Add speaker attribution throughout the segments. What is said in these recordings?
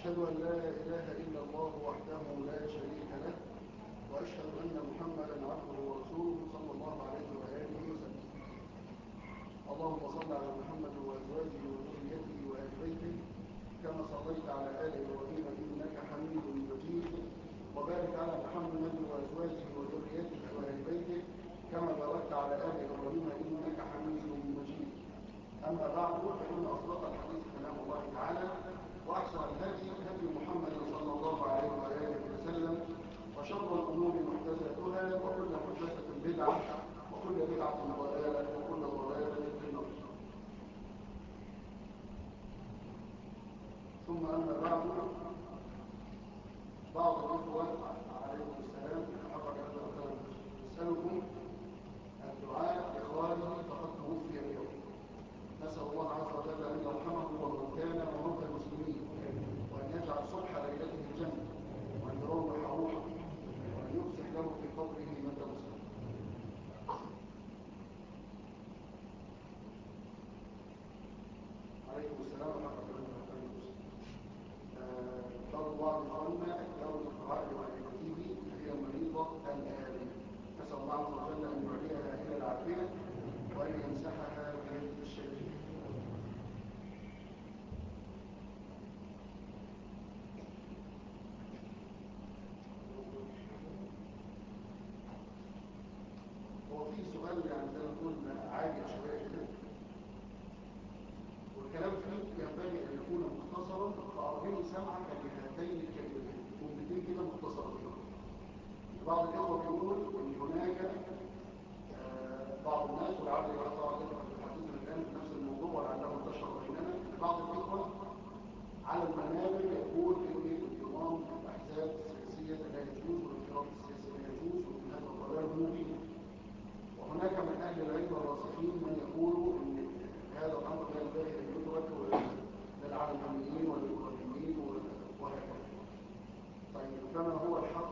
Speaker 1: وأشهد أن لا إله إلا الله وحده لا شريك له وأشهد أن محمدا عبده ورسوله صلى الله عليه وآله وسلم اللهم صل على محمد وأزواجه وذريته وآل بيته كما صليت على آل إبراهيم إنك حميد مجيد وبارك على محمد وأزواجه وذريته وآل بيته كما باركت على آل إبراهيم إنك حميد مجيد أما بعد فإن أصدق الحديث كلام الله تعالى وأحسن الهدي هدي محمد صلى الله عليه وآله وسلم وشر الأمور محدثاتها وكل محدثة بدعة وكل بدعة ضلالة وكل ضلالة في النار ثم أما بعد بعض الإخوة عليكم السلام حفظ هذا الكلام نسألكم الدعاء لإخوانه فقد توفي اليوم نسأل الله عز وجل أن يرحمه وموتانا وموتى المسلمين وأن يجعل صبح ليلته الجنة وأن يروح روحه وأن يفسح له في قبره مدى مسلم عليكم السلام ورحمة الله وبركاته قال بعض إخواننا الدار القراء والدته هي مريضة الآن نسأل الله عز وجل أن يعليها إلى العافية وأن يمسحها بيده الشريف هو في سؤال يعني زي ما نقول عاجل شويه كده والكلام فيه ينبغي ان يكون مختصرا فارجو سمعك بهاتين الكلمتين جملتين كده مختصرتين بعض الاخوه بيقول ان هناك آه، بعض الناس ولعل يقطع الحديث الان في نفس الموضوع ولعله انتشر بيننا بعض الاخوه على المنابر يقول ان الانضمام الاحزاب السياسيه لا يجوز والانفراد السياسي لا يجوز وان هذا ضلال مبين وهناك من اهل العلم الراسخين من يقولوا ان هذا الامر لا ينبغي ان يترك للعالميين والاوروبيين وهكذا طيب فما هو الحق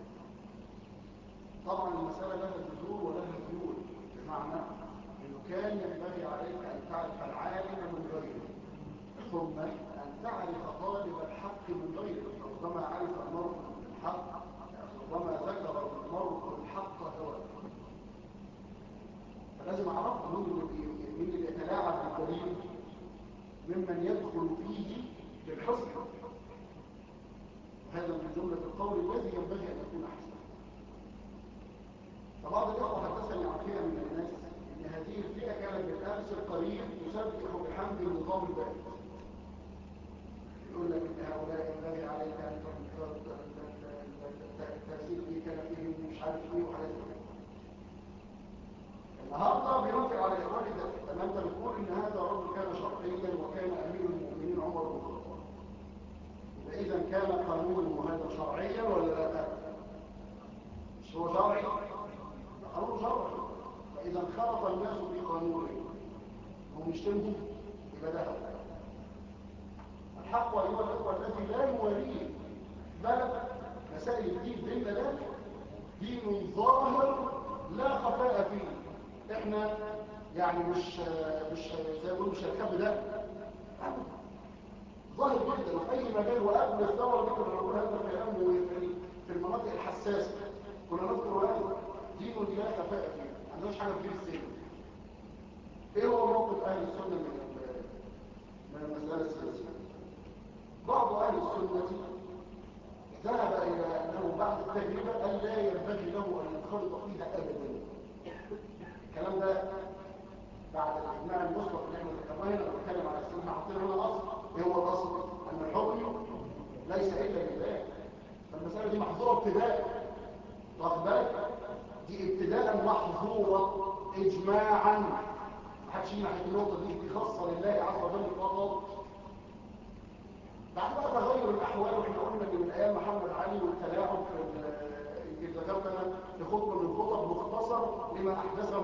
Speaker 1: طبعا المساله لها جذور ولها ذيول بمعنى انه كان ينبغي عليك ان تعرف العالم من غيره ثم ان تعرف طالب الحق من غيره ربما عرف المرء الحق ربما ذكر المرء الحق هواه فلازم اعرف مين اللي مين اللي يتلاعب بالدليل ممن يدخل فيه بالحسن هذا من جملة القول الذي ينبغي أن يكون أحسن فبعض الإخوة حدثني عن فئة من الناس أن هذه الفئة كانت بالأمس القريب تسبح بحمد النظام البائد يقول لك ان هؤلاء ينبغي عليك ان التأثير في كلامهم مش عارف ايه وحاجات كده النهارده بينكر على اخواني ده لما انت بتقول ان هذا الرجل كان شرعيا وكان امير المؤمنين عمر بن الخطاب يبقى اذا كان قانونه هذا شرعيا ولا لا مش هو شرعي قانون شرعي فاذا انخرط الناس في قانونه هم يشتموا يبقى ده الحق ايها الاخوه الذي لا يواليه بل مسائل الدين بيننا ده دين ظاهر لا خفاء فيه احنا يعني مش مش زي ما بيقولوا مش هنخبي ده ظاهر جدا في اي مجال وقبل الثوره دي كنا بنقول هذا الكلام في المناطق الحساسه كنا نذكر هذا دين لا خفاء فيه ما عندناش حاجه في السن ايه هو موقف اهل السنه من من المساله السياسيه بعض اهل السنه ذهب الى انه بعد التجربه ان لا ينبغي له ان ينخرط فيها ابدا الكلام ده بعد الاجماع المسبق اللي احنا ذكرناه هنا بنتكلم على السنه حاطين هنا الاصل ايه هو الاصل ان الحكم ليس الا لله فالمساله دي محظوره ابتداء واخد بالك دي ابتداء محظوره اجماعا ما حدش يجي ناحيه النقطه دي دي خاصه لله عز وجل فقط بعد بقى تغير الاحوال واحنا قلنا ان من ايام محمد علي والتلاعب في يمكن ذكرت انا في خطبه من خطب مختصر لما احدثه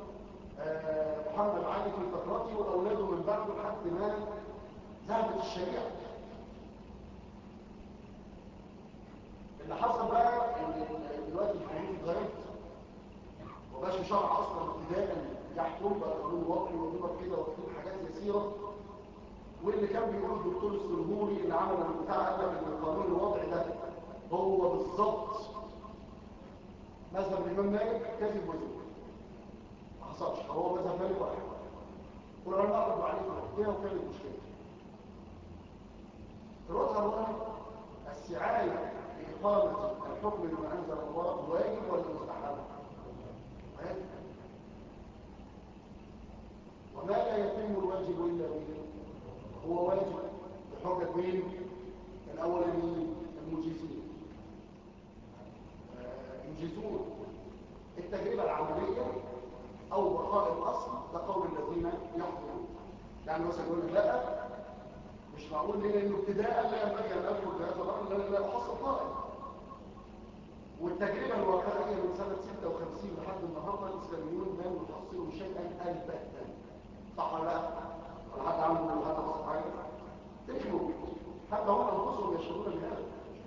Speaker 1: محمد علي في فترته واولاده من بعده لحد ما ذهبت الشريعه اللي حصل بقى ان دلوقتي القانون اتغيرت وبقاش شرع اصلا ابتداء يحكم بقى قانون وضعي وضبط كده وكتير حاجات يسيره واللي كان بيقول الدكتور السنهوري اللي عمل البتاع قال لك ان القانون الوضعي ده هو بالظبط مذهب الامام مالك كذب وزور ما حصلش هو مذهب مالك واحد والعلماء ردوا عليه في وقتها وكانت مشكله الوضع هنا السعايه لإقامة الحكم بما أنزل الله واجب ولا مستحب؟ واجب وما لا يتم الواجب إلا به هو واجب بحجة مين؟ الأول مين؟ المجيزين يجيزون التجربة العملية أو بقاء الأصل ده قول الذين يحضرون يعني مثلا يقول لك لا مش معقول ليه لأنه ابتداء لا ينبغي أن أدخل بهذا الأمر لأن لا أحصل طائر والتجربة الواقعية من سنة 56 لحد النهاردة الإسلاميون لم يحصلوا شيئا البتة صح ولا لا؟ ولا حتى عنده حتى بصر حاجة؟ تاريخ موجود حتى هم أنفسهم يشهدون بهذا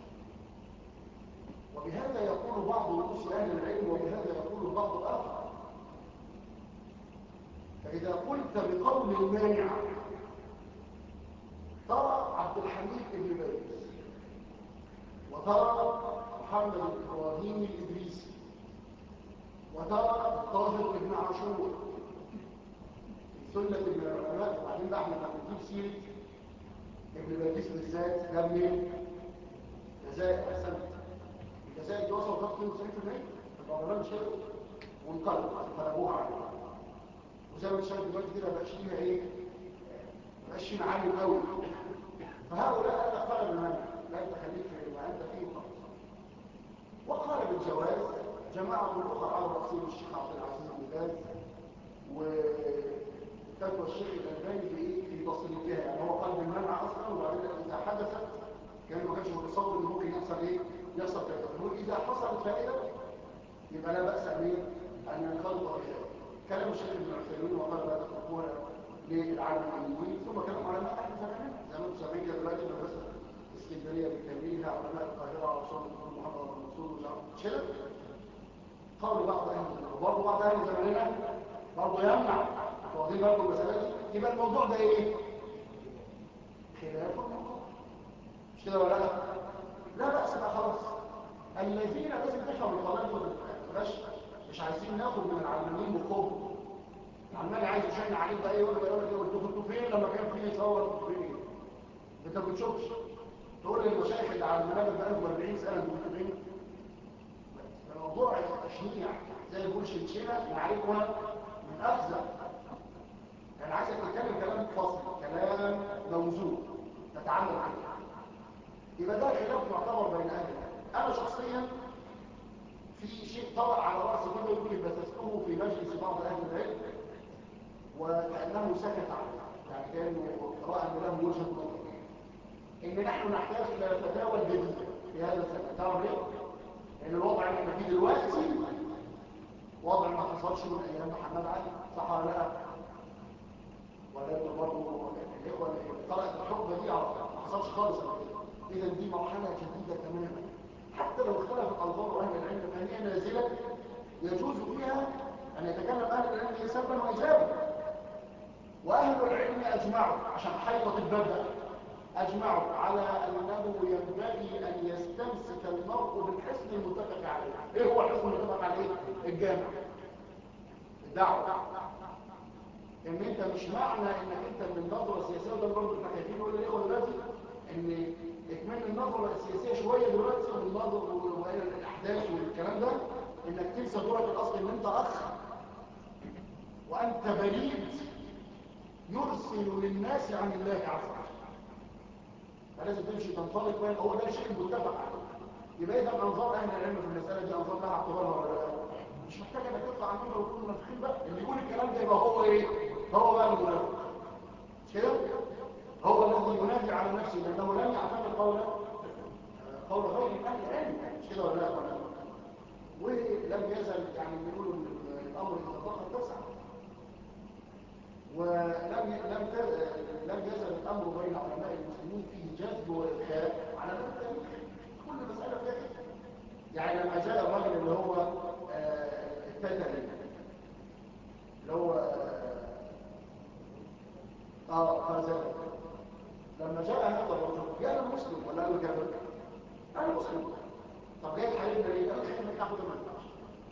Speaker 1: وبهذا يقول بعض رؤوس أهل العلم وبهذا يقول البعض الآخر فإذا قلت بقول المانع ترى عبد الحميد بن باز وترى محمد إبراهيم الإدريسي وترى الطاهر بن عاشور سنة من العلماء وبعدين بقى احنا بنجيب سيرة ابن باكيس بالذات ده منين؟ جزائر أحسنت الجزائر دي وصلوا خط 92% البرلمان شرق وانقلب قلبوها عليه وزي ما انت شايف دلوقتي كده ما بقاش ليها ايه؟ ما بقاش فينا عالي قوي فهؤلاء قال قال بالمنع لا انت خليك في ما انت فيه خالص وقال بالجواز جماعة أخرى على رأسهم الشيخ عبد العزيز بن باز وفتوى الشيخ الألباني في في تصريفها يعني هو قال بالمنع أصلا وبعدين إذا حدثت كان ما كانش متصور إن ممكن يحصل إيه؟ يحصل فائدة يقول إذا حصلت فائدة يبقى لا بأس به أن ينخلط بها كلام الشيخ ابن عثيمين وقال لا تتركوها للعالم العلمي ثم كلام علماء أهل زماننا زي ما انتم سامعين كده دلوقتي مدرسة اسكندرية بالتمرين علماء القاهرة وعصام الدكتور محمد بن منصور ومش كده قالوا بعض أهل زماننا وبرضه بعض أهل زماننا برضه يمنع واخدين برضه المسألة دي يبقى الموضوع ده إيه؟ خلاف الموضوع مش كده ولا لا؟ لا بأس بقى خلاص الذين لازم تفهم القضايا دول مش عايزين ناخد من العلمانيين بخوف العلماني عايز يشن عليك بقى يقول له يقول له انتوا كنتوا فين لما كان في ثوره كنتوا فين انت ما بتشوفش تقول للمشايخ اللي على المنابر بقى لهم 40 سنه انتوا كنتوا فين الموضوع تشنيع زي ما بيقول شنشنه من عليك هنا من اخزى يعني عايزك تتكلم كلام فصل كلام موزون تتعلم عنه يبقى ده خلاف معتبر بين اهل انا شخصيا في شيء طرأ على رأس كده يمكن بثثته في مجلس بعض أهل العلم وكأنه سكت عنه يعني كأنه رأى أن له وجهة نظر إن نحن نحتاج إلى فتاوى جديدة في هذا الزمن تعرف ليه؟ لأن الوضع اللي احنا فيه دلوقتي وضع ما حصلش من أيام محمد علي صح ولا لا؟ ولا انتوا برضه الإخوة اللي طرأت الحكمة دي ما حصلش خالص إذا دي مرحلة جديدة تماما حتى لو اختلفت ألفاظ أهل العلم فهي نازلة يجوز فيها أن يتكلم أهل العلم سبا وإجابا وأهل العلم أجمعوا عشان حيطة الباب أجمعوا على أنه ينبغي أن يستمسك المرء بالحسن المتفق عليه إيه هو الحسن المتفق عليه؟ الجامع الدعوة إن أنت مش معنى إنك أنت من النظرة السياسية وده برضه إحنا خايفين نقول للإخوة دلوقتي إن إكمال النظرة السياسية شوية دلوقتي والنظر والأحداث والكلام ده إنك تنسى دورك الأصل إن أنت أخ وأنت بريد يرسل للناس عن الله عز وجل فلازم تمشي تنطلق بين هو ده الشيء المتفق عليه يبقى إذا أنظار أهل العلم في المسألة دي أنظار لها اعتبارها ولا لا مش محتاج انك تطلع عن منها وتكون منافقين بقى اللي يقول الكلام ده يبقى هو ايه هو بقى المنافق مش كده هو الذي ينادي على نفسه لأنه لم يعتمد قول قول غير أهل العلم مش كده ولا لا ولم يزل يعني بيقولوا الأمر إذا ضاق اتسع ولم لم لم يزل الأمر بين علماء المسلمين فيه جذب وإرخاء على مدى التاريخ كل مسألة فيها كده يعني لما جاء الراجل اللي هو التتري اللي هو اه فازل فجاء هذا الرجل قال انا مسلم ولا انا كافر انا مسلم طب جاي تحاربنا ليه انا خايف انك تاخد ما ينفعش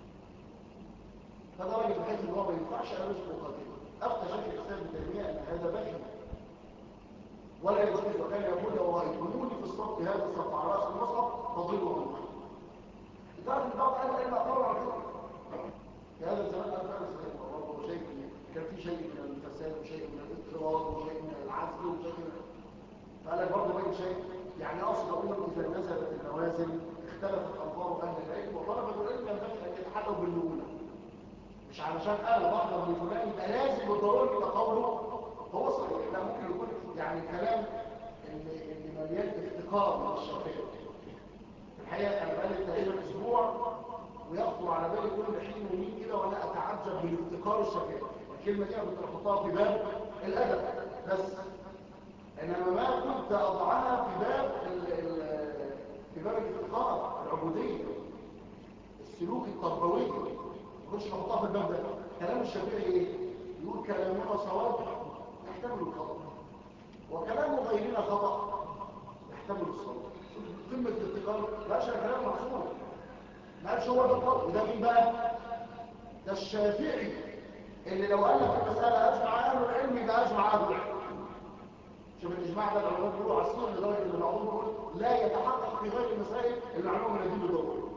Speaker 1: فده راجل بحيث ان هو ما ينفعش انا مش مقاتل افتى شيخ الاسلام ابن تيميه ان هذا بخل ولا يجوز وكان يقول لو رايتموني في الصف هذا الصف على راس المصحف فضلوا عنه لدرجه ان بعض اهل العلم اقروا على كده في هذا الزمان انا فعلا صحيح والله شيء كان في شيء من الفساد وشيء من الاضطراب وشيء من العزل وشيء من فقال لك برضه باقي شيء يعني اصل اقول اذا نزلت النوازل اختلفت انظار اهل العلم وطلبه العلم ينبغي ان يتحلوا بالنمونه مش علشان انا بحضر من فلان يبقى لازم بالضروره يبقى قوله هو صحيح لا ممكن يكون يعني كلام اللي, اللي مليان افتقار من الشافعي في الحقيقه انا بقالي تقريبا اسبوع ويخطر على بالي كل حين ومين كده وانا اتعجب من افتقار الشافعي الكلمه دي انا كنت بحطها في باب الادب بس انما ما كنت اضعها في باب ال ال في باب الافتقار العبوديه السلوك التربوي مش بحطها في الباب ده كلام الشافعي ايه يقول كلامنا صواب يحتمل الخطا وكلام غيرنا خطا يحتمل الصواب قمه الافتقار لا شيء كلام معصوم ما قالش هو ده الخطا وده مين بقى ده الشافعي اللي لو قال لك المساله اجمع اهل العلم يبقى اجمع اهل العلم شوف الاجماع ده العلماء بيقولوا عصير لدرجه ان بعضهم بيقول لا يتحقق في غير المسائل المعلومه من الدين بدور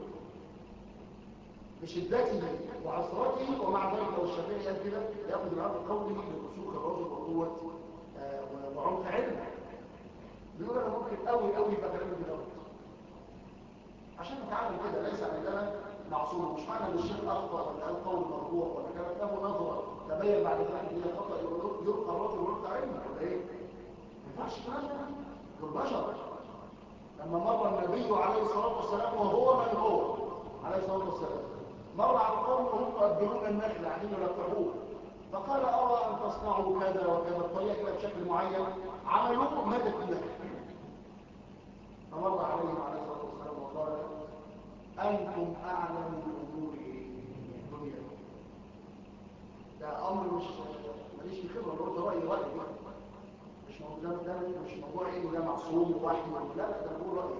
Speaker 1: بشدته وعصرته ومع ذلك لو الشافعي قال كده ياخذ العرض قوله لرسوخ الرجل وقوه آه وعمق علم بيقول انا ممكن قوي قوي يبقى كلامي كده عشان نتعلم كده ليس عندنا معصوم مش معنى ان الشيخ اخطا ولا قال قول مرجوح ولا كلام له نظره تبين بعد ذلك ان هي خطا يلقى الرجل ويلقى علمه ولا ايه؟ ما ينفعش الكلام ده دول بشر لما مر النبي عليه الصلاه والسلام وهو من هو عليه الصلاه والسلام مر على القوم وهم يؤدبون النخل قاعدين يلقحوه فقال ارى ان تصنعوا كذا وكذا الطريقه كده بشكل معين عملوه مدت النخل فمر عليهم عليه الصلاه والسلام وقال انتم اعلم بامور الدنيا ده امر مش ماليش في خبره برضه رايي رايي مش موضوع ده مش موضوع ايه ده معصوم ووحي لا لا ده بقول رايي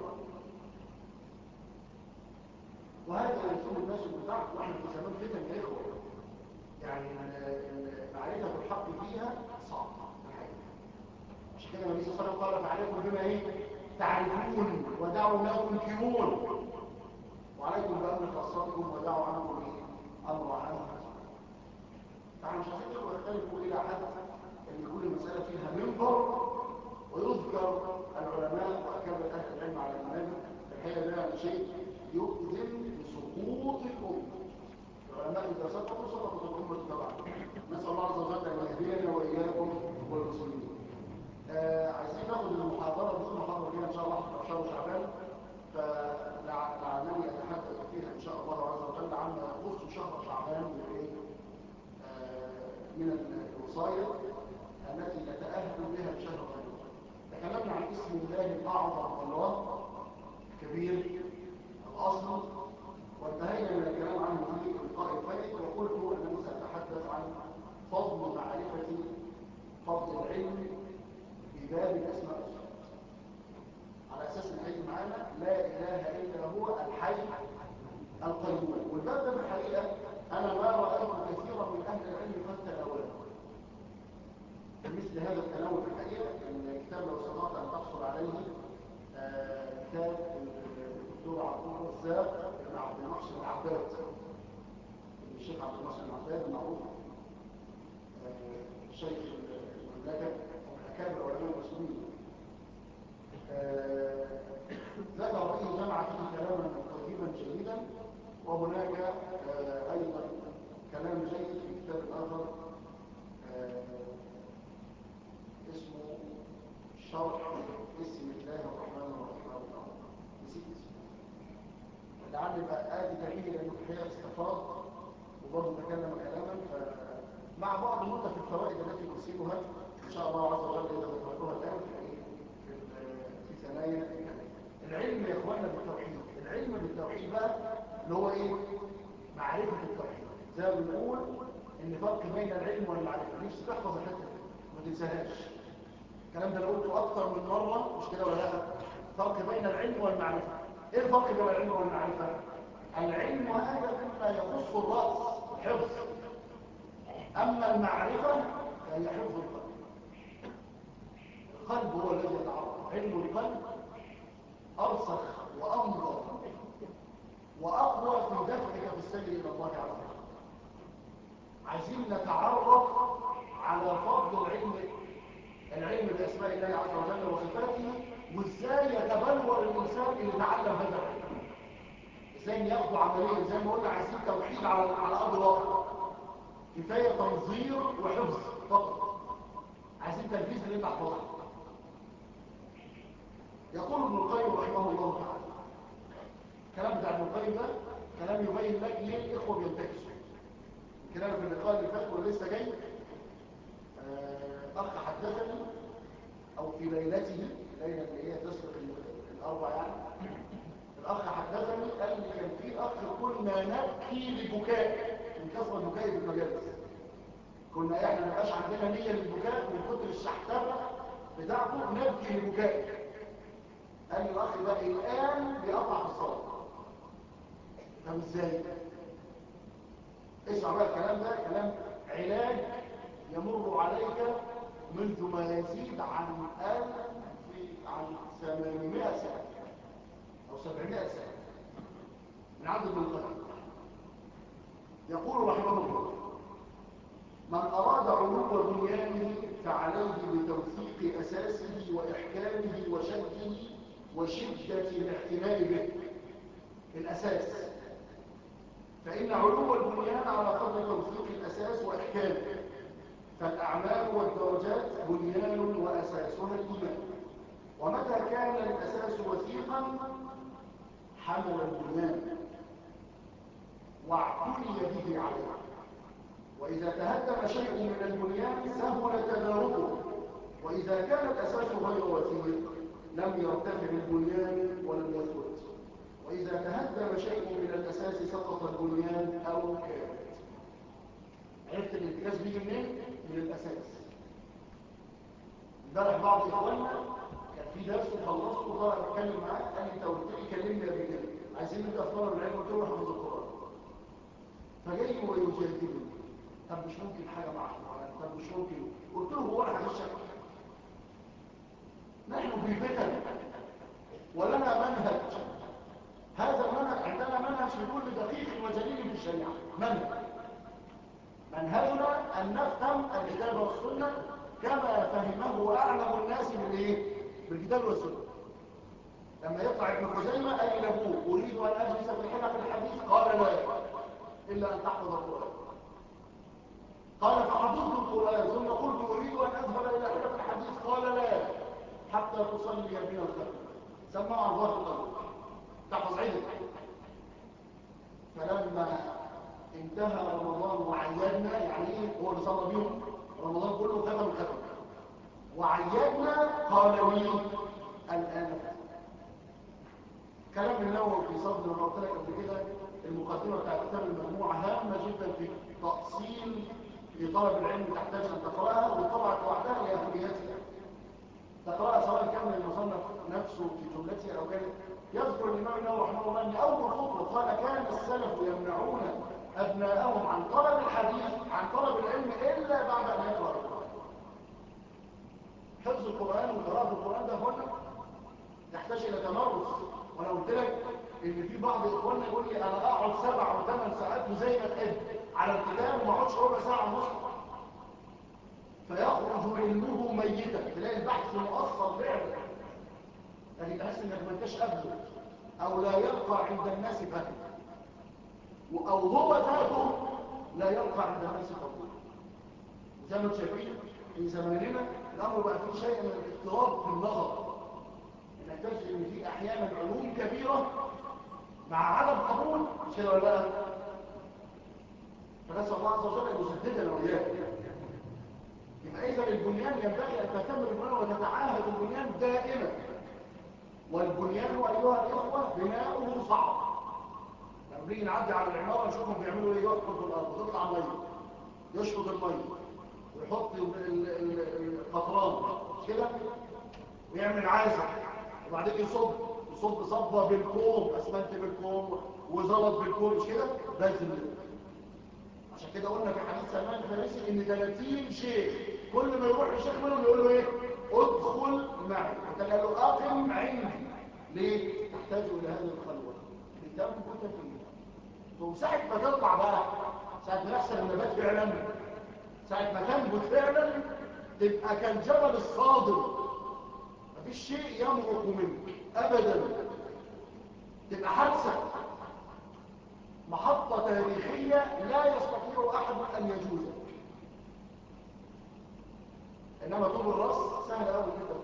Speaker 1: وهذا يكون الناس بتاعت واحنا في زمان فتن يا اخوه يعني معرفه الحق فيها صعب الحقيقه عشان كده النبي صلى الله عليه وسلم قال فعليكم بما ايه تعرفون ودعوا ما تنكرون وعليكم بامر خاصتكم ودعوا عنكم ايه امر عنهم فاحنا مش عايزين نقول يختلفوا الى حد ان كل مساله فيها منبر ويذكر العلماء واكابر اهل العلم على المنابر الحقيقه ده شيء يؤذن بسقوط الامه العلماء اذا سقطوا سقطت الامه تبعا نسال الله عز وجل ان يهدينا واياكم والمسلمين آه عايزين ناخد المحاضره دي المحاضره دي ان شاء الله في شهر شعبان فلعلني اتحدث فيها ان شاء الله عز وجل عما يخص شهر شعبان من الوصايا التي نتاهل بها لشهر رمضان تكلمنا عن اسم الله الاعظم الله كبير الاصل وانتهينا من الكلام عنه في اللقاء الفائت وقلت انني ساتحدث عن فضل معرفه فضل العلم في باب الاسماء والصفات على اساس العلم معانا لا اله الا هو الحي القيوم والباب ده في الحقيقه انا ما رايت كثيرا من اهل العلم قد تناوله مثل هذا التناول في الحقيقه الكتاب لو استطعت ان تحصل عليه آه كتاب الدكتور عبد الرزاق بن عبد المحسن العباد الشيخ عبد المحسن العباد المعروف آه شيخ المملكه اكابر علماء المسلمين آه ذكر فيه جمع فيه كلاما طيبا جيدا وهناك ايضا كلام جيد في كتاب اخر اسمه شرح اسم الله الرحمن الرحيم او الامر نسيت اسمه لعل بقى ادي دليل لانه الحقيقه استفاض وبرضه تكلم كلاما فمع بعض النقطه في الفوائد التي نسيبها ان شاء الله عز وجل اذا ذكرتها الان في في ثنايا العلم يا اخوانا بالتوحيد العلم بالتوحيد بقى اللي هو ايه معرفه التوحيد زي ما بنقول ان فرق بين العلم والمعرفه نفسي تحفظ الحته ما تنساهاش الكلام ده انا قلته اكتر من مره مش كده ولا لا فرق بين العلم والمعرفه ايه الفرق بين العلم والمعرفه العلم هذا مما يخص الراس حفظ اما المعرفه فهي حفظ القلب القلب هو الذي يتعرف علم القلب ارسخ وانظر واقوى في دفعك في السير الى الله عز وجل عايزين نتعرف على فضل العلم العلم باسماء الله عز وجل وصفاته وازاي يتبلور الانسان اللي تعلم هذا العلم ازاي ياخده عمليا زي ما قلنا عايزين توحيد على على ارض الواقع كفايه تنظير وحفظ فقط عايزين تنفيذ اللي انت حفظه يقول ابن القيم رحمه الله تعالى الكلام بتاع ابن القيم ده كلام يبين لك ليه الاخوه بينتكسوا الكلام في اللقاء اللي فات ولسه جاي اخ حدثني او في ليلته الليله اللي هي تسبق الاربع يعني الاخ حدثني قال لي كان في اخ كنا نبكي لبكاء من كثره البكاء في المجالس كنا احنا ما بقاش عندنا نيه للبكاء من كتر الشحتفه بتاعته نبكي لبكاء قال لي الاخ ده الان بيقطع في الصلاه طب ازاي اسمع بقى الكلام ده كلام علاج يمر عليك منذ ما يزيد عن ألف عن 800 سنة أو 700 سنة من عدد ابن القيم يقول رحمه الله من أراد علو بنيانه فعليه بتوثيق أساسه وإحكامه وشده وشدة الاعتناء به الأساس فإن علو البنيان على قدر توثيق الأساس وإحكامه فالأعمال والدرجات بنيان وأساسها الإيمان ومتى كان الأساس وثيقا حمل البنيان واعتني به عليه وإذا تهدم شيء من البنيان سهل تداركه وإذا كان الأساس غير وثيق لم يرتفع البنيان ولم يثبت وإذا تهدم شيء من الأساس سقط البنيان أو كان عرفت الانتكاس بيجي منين؟ من الأساس امبارح بعض إخواننا كان في درس وخلصت وطلع بتكلم معاه قال لي أنت قلت لي كلمني قبل كده عايزين نبدأ في طلب العلم قلت له حفظ القرآن فجاي ويجادلني طب مش ممكن حاجة مع القرآن طب مش ممكن قلت له هو أنا هغشك نحن في فتن ولنا منهج هذا المنهج عندنا منهج في كل دقيق وجليل في الشريعة منهج منهجنا أن نفهم الكتاب والسنة كما فهمه أعلم الناس بالإيه؟ بالكتاب والسنة لما يطلع ابن خزيمة قال لأبوه أريد أن أجلس في حلق الحديث قال لا إلا أن تحفظ القرآن قال فحفظت القرآن ثم قلت أريد أن أذهب إلى حلق الحديث قال لا حتى تصلي بنا الخلق سمع الله القلب تحفظ عيدك فلما انتهى رمضان وعيدنا يعني ايه هو اللي صلى بيهم رمضان كله ختم ختم وعيدنا قال لي الان كلام النووي في صدر ما قلت لك قبل كده المقدمه بتاعت كتاب المجموعه هامه جدا في تاصيل لطلب العلم تحتاج ان تقراها وطبعت لوحدها لاهميتها تقراها سواء كان المصنف نفسه في جملته او كان يذكر الامام النووي رحمه الله ان اول خطوه قال كان السلف يمنعون أبناءهم عن طلب الحديث عن طلب العلم إلا بعد أن يقرأ القرآن حفظ القرآن وقراءة القرآن ده هنا يحتاج إلى تمرس وأنا قلت لك إن في بعض إخواننا يقول لي أنا أقعد سبع وثمان ساعات وزي ما تحب على الكتاب وما أقعدش ربع ساعة ونص فيخرج علمه ميتا تلاقي البحث مؤثر فعلا يعني تحس إنك ما انتش قبله أو لا يبقى عند الناس فهم او هو ذاته لا يبقى عند الناس فضلا زي ما شايفين في زماننا الامر بقى فيه شيء من الاضطراب في النظر انك تجد ان في احيانا علوم كبيره مع عدم قبول مش كده ولا لا فنسال الله عز وجل ان يسددنا واياك يبقى اذا البنيان ينبغي ان تهتم بالبنيان وتتعاهد البنيان دائما والبنيان ايها الاخوه بناؤه صعب لما نيجي نعدي على العماره نشوفهم بيعملوا ايه يحفر في الارض وتطلع ميه يشفط الميه ويحط القطران مش كده ويعمل عازة وبعدين يصب يصب صبة بالكوم اسمنت بالكوم وزلط بالكوم مش كده لازم عشان كده قلنا في حديث سلمان الفارسي ان 30 شيخ كل ما يروح لشيخ منهم يقول له ايه ادخل معي وكان قال له اقم عندي ليه تحتاج الى هذه الخلوه لتنبت فيها وساعة ما تطلع بقى ساعة ما يحصل النبات فعلا ساعة ما تنبت فعلا تبقى كالجبل الصادم مفيش شيء يمرق منك ابدا تبقى حادثة محطة تاريخية لا يستطيع احد ان يجوزك انما طول الراس سهل قوي كده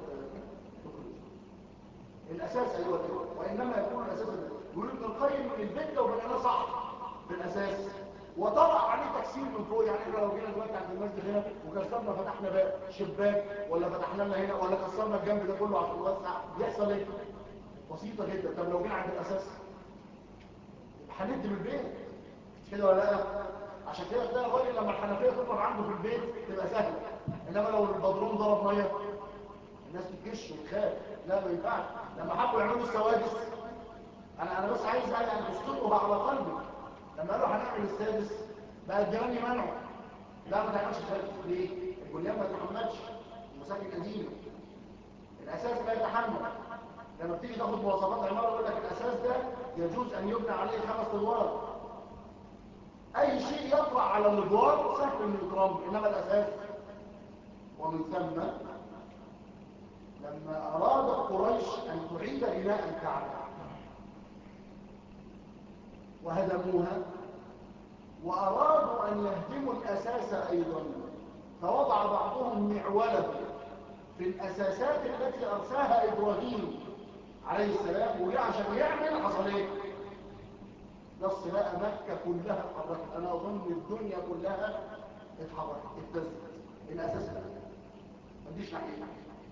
Speaker 1: الاساس ايها الاخوه وانما يكون الاساس يقول ابن القيم من البيت لو بنيناه صح في الاساس وطرأ عليه تكسير من فوق يعني احنا لو جينا دلوقتي عند المسجد هنا وكسرنا فتحنا باب شباك ولا فتحنا لنا هنا ولا كسرنا الجنب ده كله عشان نوسع بيحصل ايه؟ بسيطه جدا طب لو جينا عند الاساس هندي من البيت مش كده ولا لا؟ عشان كده تلاقي الراجل لما الحنفيه تضرب عنده في البيت تبقى سهله انما لو البدروم ضرب ميه الناس بتجش وتخاف لا ما ينفعش لما حبوا يعملوا السوادس انا انا بس عايز يعني ان تسقطها على قلبي لما قالوا هنعمل السادس بقى الجيران يمنعوا لا ما تعملش السادس ليه البنيان ما يتحملش المساكن قديمه الاساس لا يتحمل لما بتيجي تاخد مواصفات عماره يقول لك الاساس ده يجوز ان يبنى عليه خمس ادوار اي شيء يطرح على الادوار سهل انه يترمم انما الاساس ومن ثم لما ارادت قريش ان تعيد بناء الكعبه وهدموها وارادوا ان يهدموا الاساس ايضا فوضع بعضهم معوله في الاساسات التي ارساها ابراهيم عليه السلام وجاء عشان يعمل حصل ايه نص بقى مكه كلها اتحركت انا اظن الدنيا كلها اتحركت اتزت الاساس لا ما تجيش ناحيه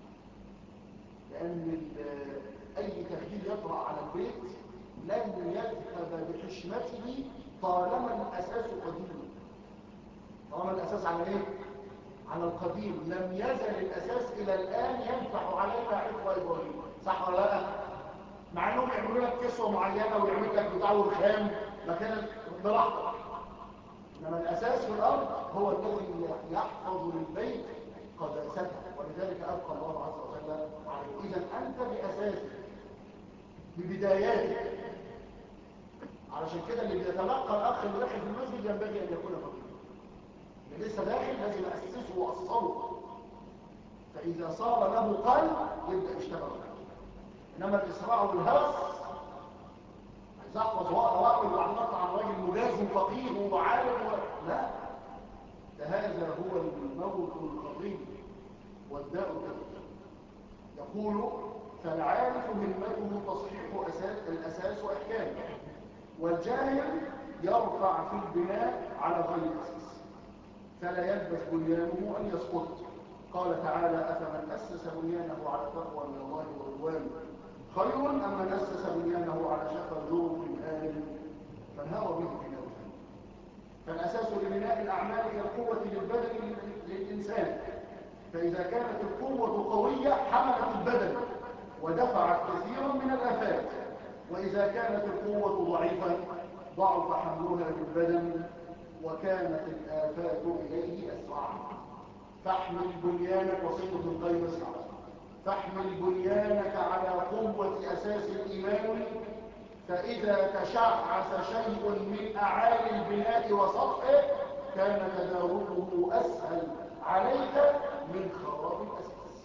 Speaker 1: لان اي تغيير يطرا على البيت لن يذهب بحشمته طالما الاساس قديم طالما الاساس على ايه على القديم لم يزل الاساس الى الان ينفع علينا حفظ ابراهيم صح ولا لا مع انهم يعملوا لك كسوه معينه ويعمل لك بتاع رخام مكان براحتك انما الاساس في الارض هو الذي يحفظ للبيت قداسته ولذلك ابقى الله عز وجل عليه اذا انت باساسك ببداياتك علشان كده اللي بيتلقى الاخ اللي داخل في المسجد ينبغي ان يكون فقيرا اللي لسه داخل لازم اسسه واصله فاذا صار له قلب يبدا يشتغل انما الاسراع والهوس عايز احفظ واقرا واقرا وبعدين اطلع عن راجل مجاز وفقيه وعالم و... لا ده هذا هو الموت الخطير والداء الكبير يقول فالعارف همته تصحيح أساس الأساس وإحكامه والجاهل يرفع في البناء على غير أساس فلا يلبس بنيانه أن يسقط قال تعالى أفمن أسس بنيانه على تقوى من الله ورضوان خير أم من أسس بنيانه على شفا جرف آل فالهوى به في نوم فالأساس لبناء الأعمال كالقوة للبدن للإنسان فإذا كانت القوة قوية حملت البدن ودفعت كثيرا من الآفات وإذا كانت القوة ضعيفة ضعف حملها بالبدن وكانت الآفات إليه أسرع فاحمل بنيانك وصية القيم اسمع فاحمل بنيانك على قوة أساس الإيمان فإذا تشعث شيء من أعالي البناء وسطحه كان تداركه أسهل عليك من خراب الأساس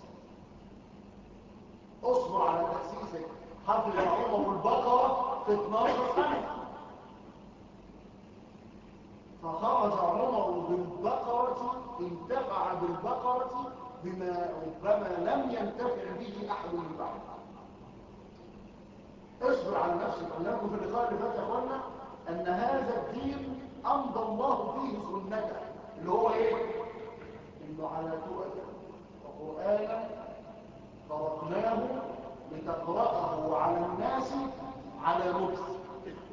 Speaker 1: اصبر على تأسيسك حفظ عمر البقرة في 12 سنة فخرج عمر بالبقرة انتفع بالبقرة بما ربما لم ينتفع به أحد من بعد اصبر على نفسك قلنا لكم في اللقاء اللي فات يا اخوانا ان هذا الدين امضى الله فيه سنته اللي هو ايه انه على تؤدى وقرانا فرقناه لتقراه على الناس على مكس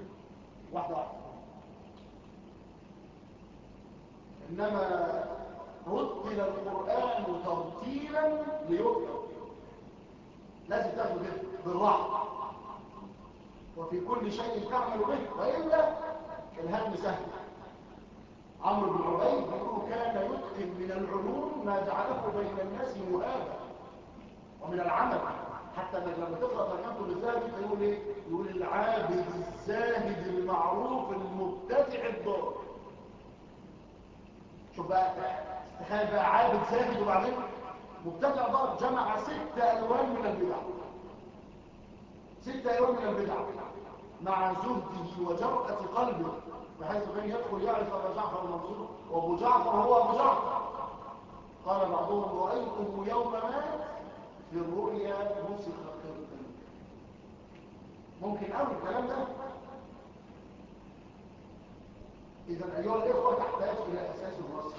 Speaker 1: واحده واحده انما رتل القرآن ترتيلا ليكتب لازم تاخده كده بالراحة وفي كل شيء تعمل به وإلا الهم سهل عمرو بن عبيد يقول كان يتقن من العلوم ما جعله بين الناس مهابا ومن العمل حتى انك لما تقرا ترجمته للذهبي تقول ايه يقول العابد الزاهد المعروف المبتدع الضار شوف بقى تخيل بقى عابد زاهد وبعدين مبتدع ضار جمع ست الوان من البدع ست الوان من البدع مع زهده وجرأة قلبه بحيث كان يدخل يعرف ابا جعفر المنصور وابو جعفر هو ابو جعفر قال بعضهم رايته يوم مات في الرؤيا نسخ خرقا ممكن قوي الكلام ده اذا ايها الاخوه تحتاج الى اساس الرسم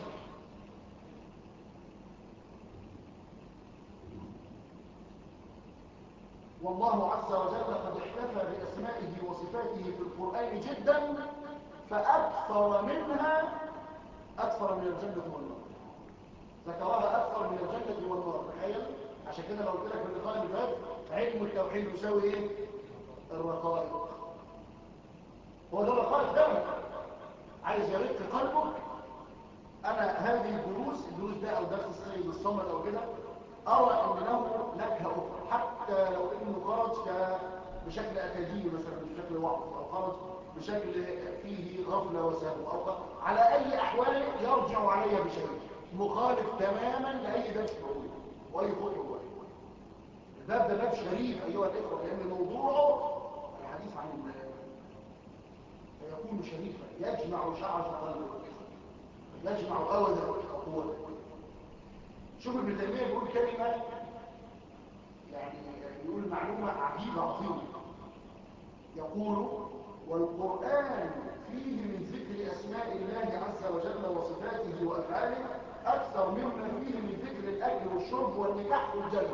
Speaker 1: والله عز وجل قد احتفى باسمائه وصفاته في القران جدا فاكثر منها اكثر من الجنه والنار ذكرها اكثر من الجنه والنار تخيل عشان كده لو قلت لك في اللقاء اللي فات علم التوحيد يساوي ايه الرقائق هو ده الرقائق ده عايز يرق قلبك انا هذه الدروس الدروس ده او درس السيد الصمد او كده ارى ان له نكهه اخرى حتى لو انه خرج بشكل اكاديمي مثلا بشكل وعظ او خرج بشكل فيه غفله وسهو او على اي احوال يرجع علي بشيء مخالف تماما لاي درس بقوله واي خطوه الباب ده باب شريف ايها الاخوه لان موضوعه الحديث عن الله فيكون شريفا يجمع شعر قلبه يجمع اودا وقوته شوف ابن تيميه بيقول كلمه يعني يقول معلومه عجيبه عظيمه يقول والقران فيه من ذكر اسماء الله عز وجل وصفاته وافعاله اكثر مما فيه من ذكر الاكل والشرب والنكاح والجنه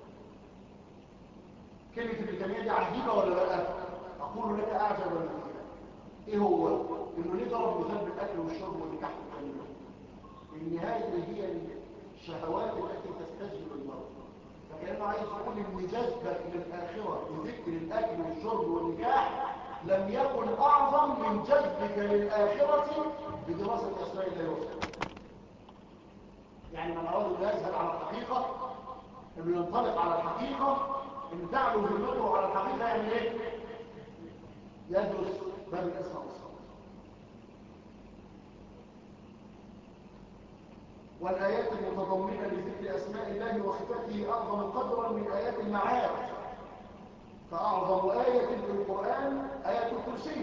Speaker 1: كلمة ابن تيمية دي عجيبة ولا لا؟ أقول لك أعجب من فيها. إيه هو؟ إنه ليه ضرب مثال بالأكل والشرب والنكاح والكلمة؟ إن هذه هي الشهوات التي تستجلب المرء. فكأنه عايز يقول إن جذبك للآخرة بذكر الأكل والشرب والنكاح لم يكن أعظم من جذبك للآخرة بدراسة أسماء الله وصفاته. يعني من أراد أن يذهب على الحقيقة إنه ينطلق على الحقيقة ان تعلو همته على الحقيقه يعمل ايه يدرس باب الاسماء والصفات والايات المتضمنه لذكر اسماء الله وصفاته اعظم قدرا من ايات المعاد فاعظم ايه في القران ايه الكرسي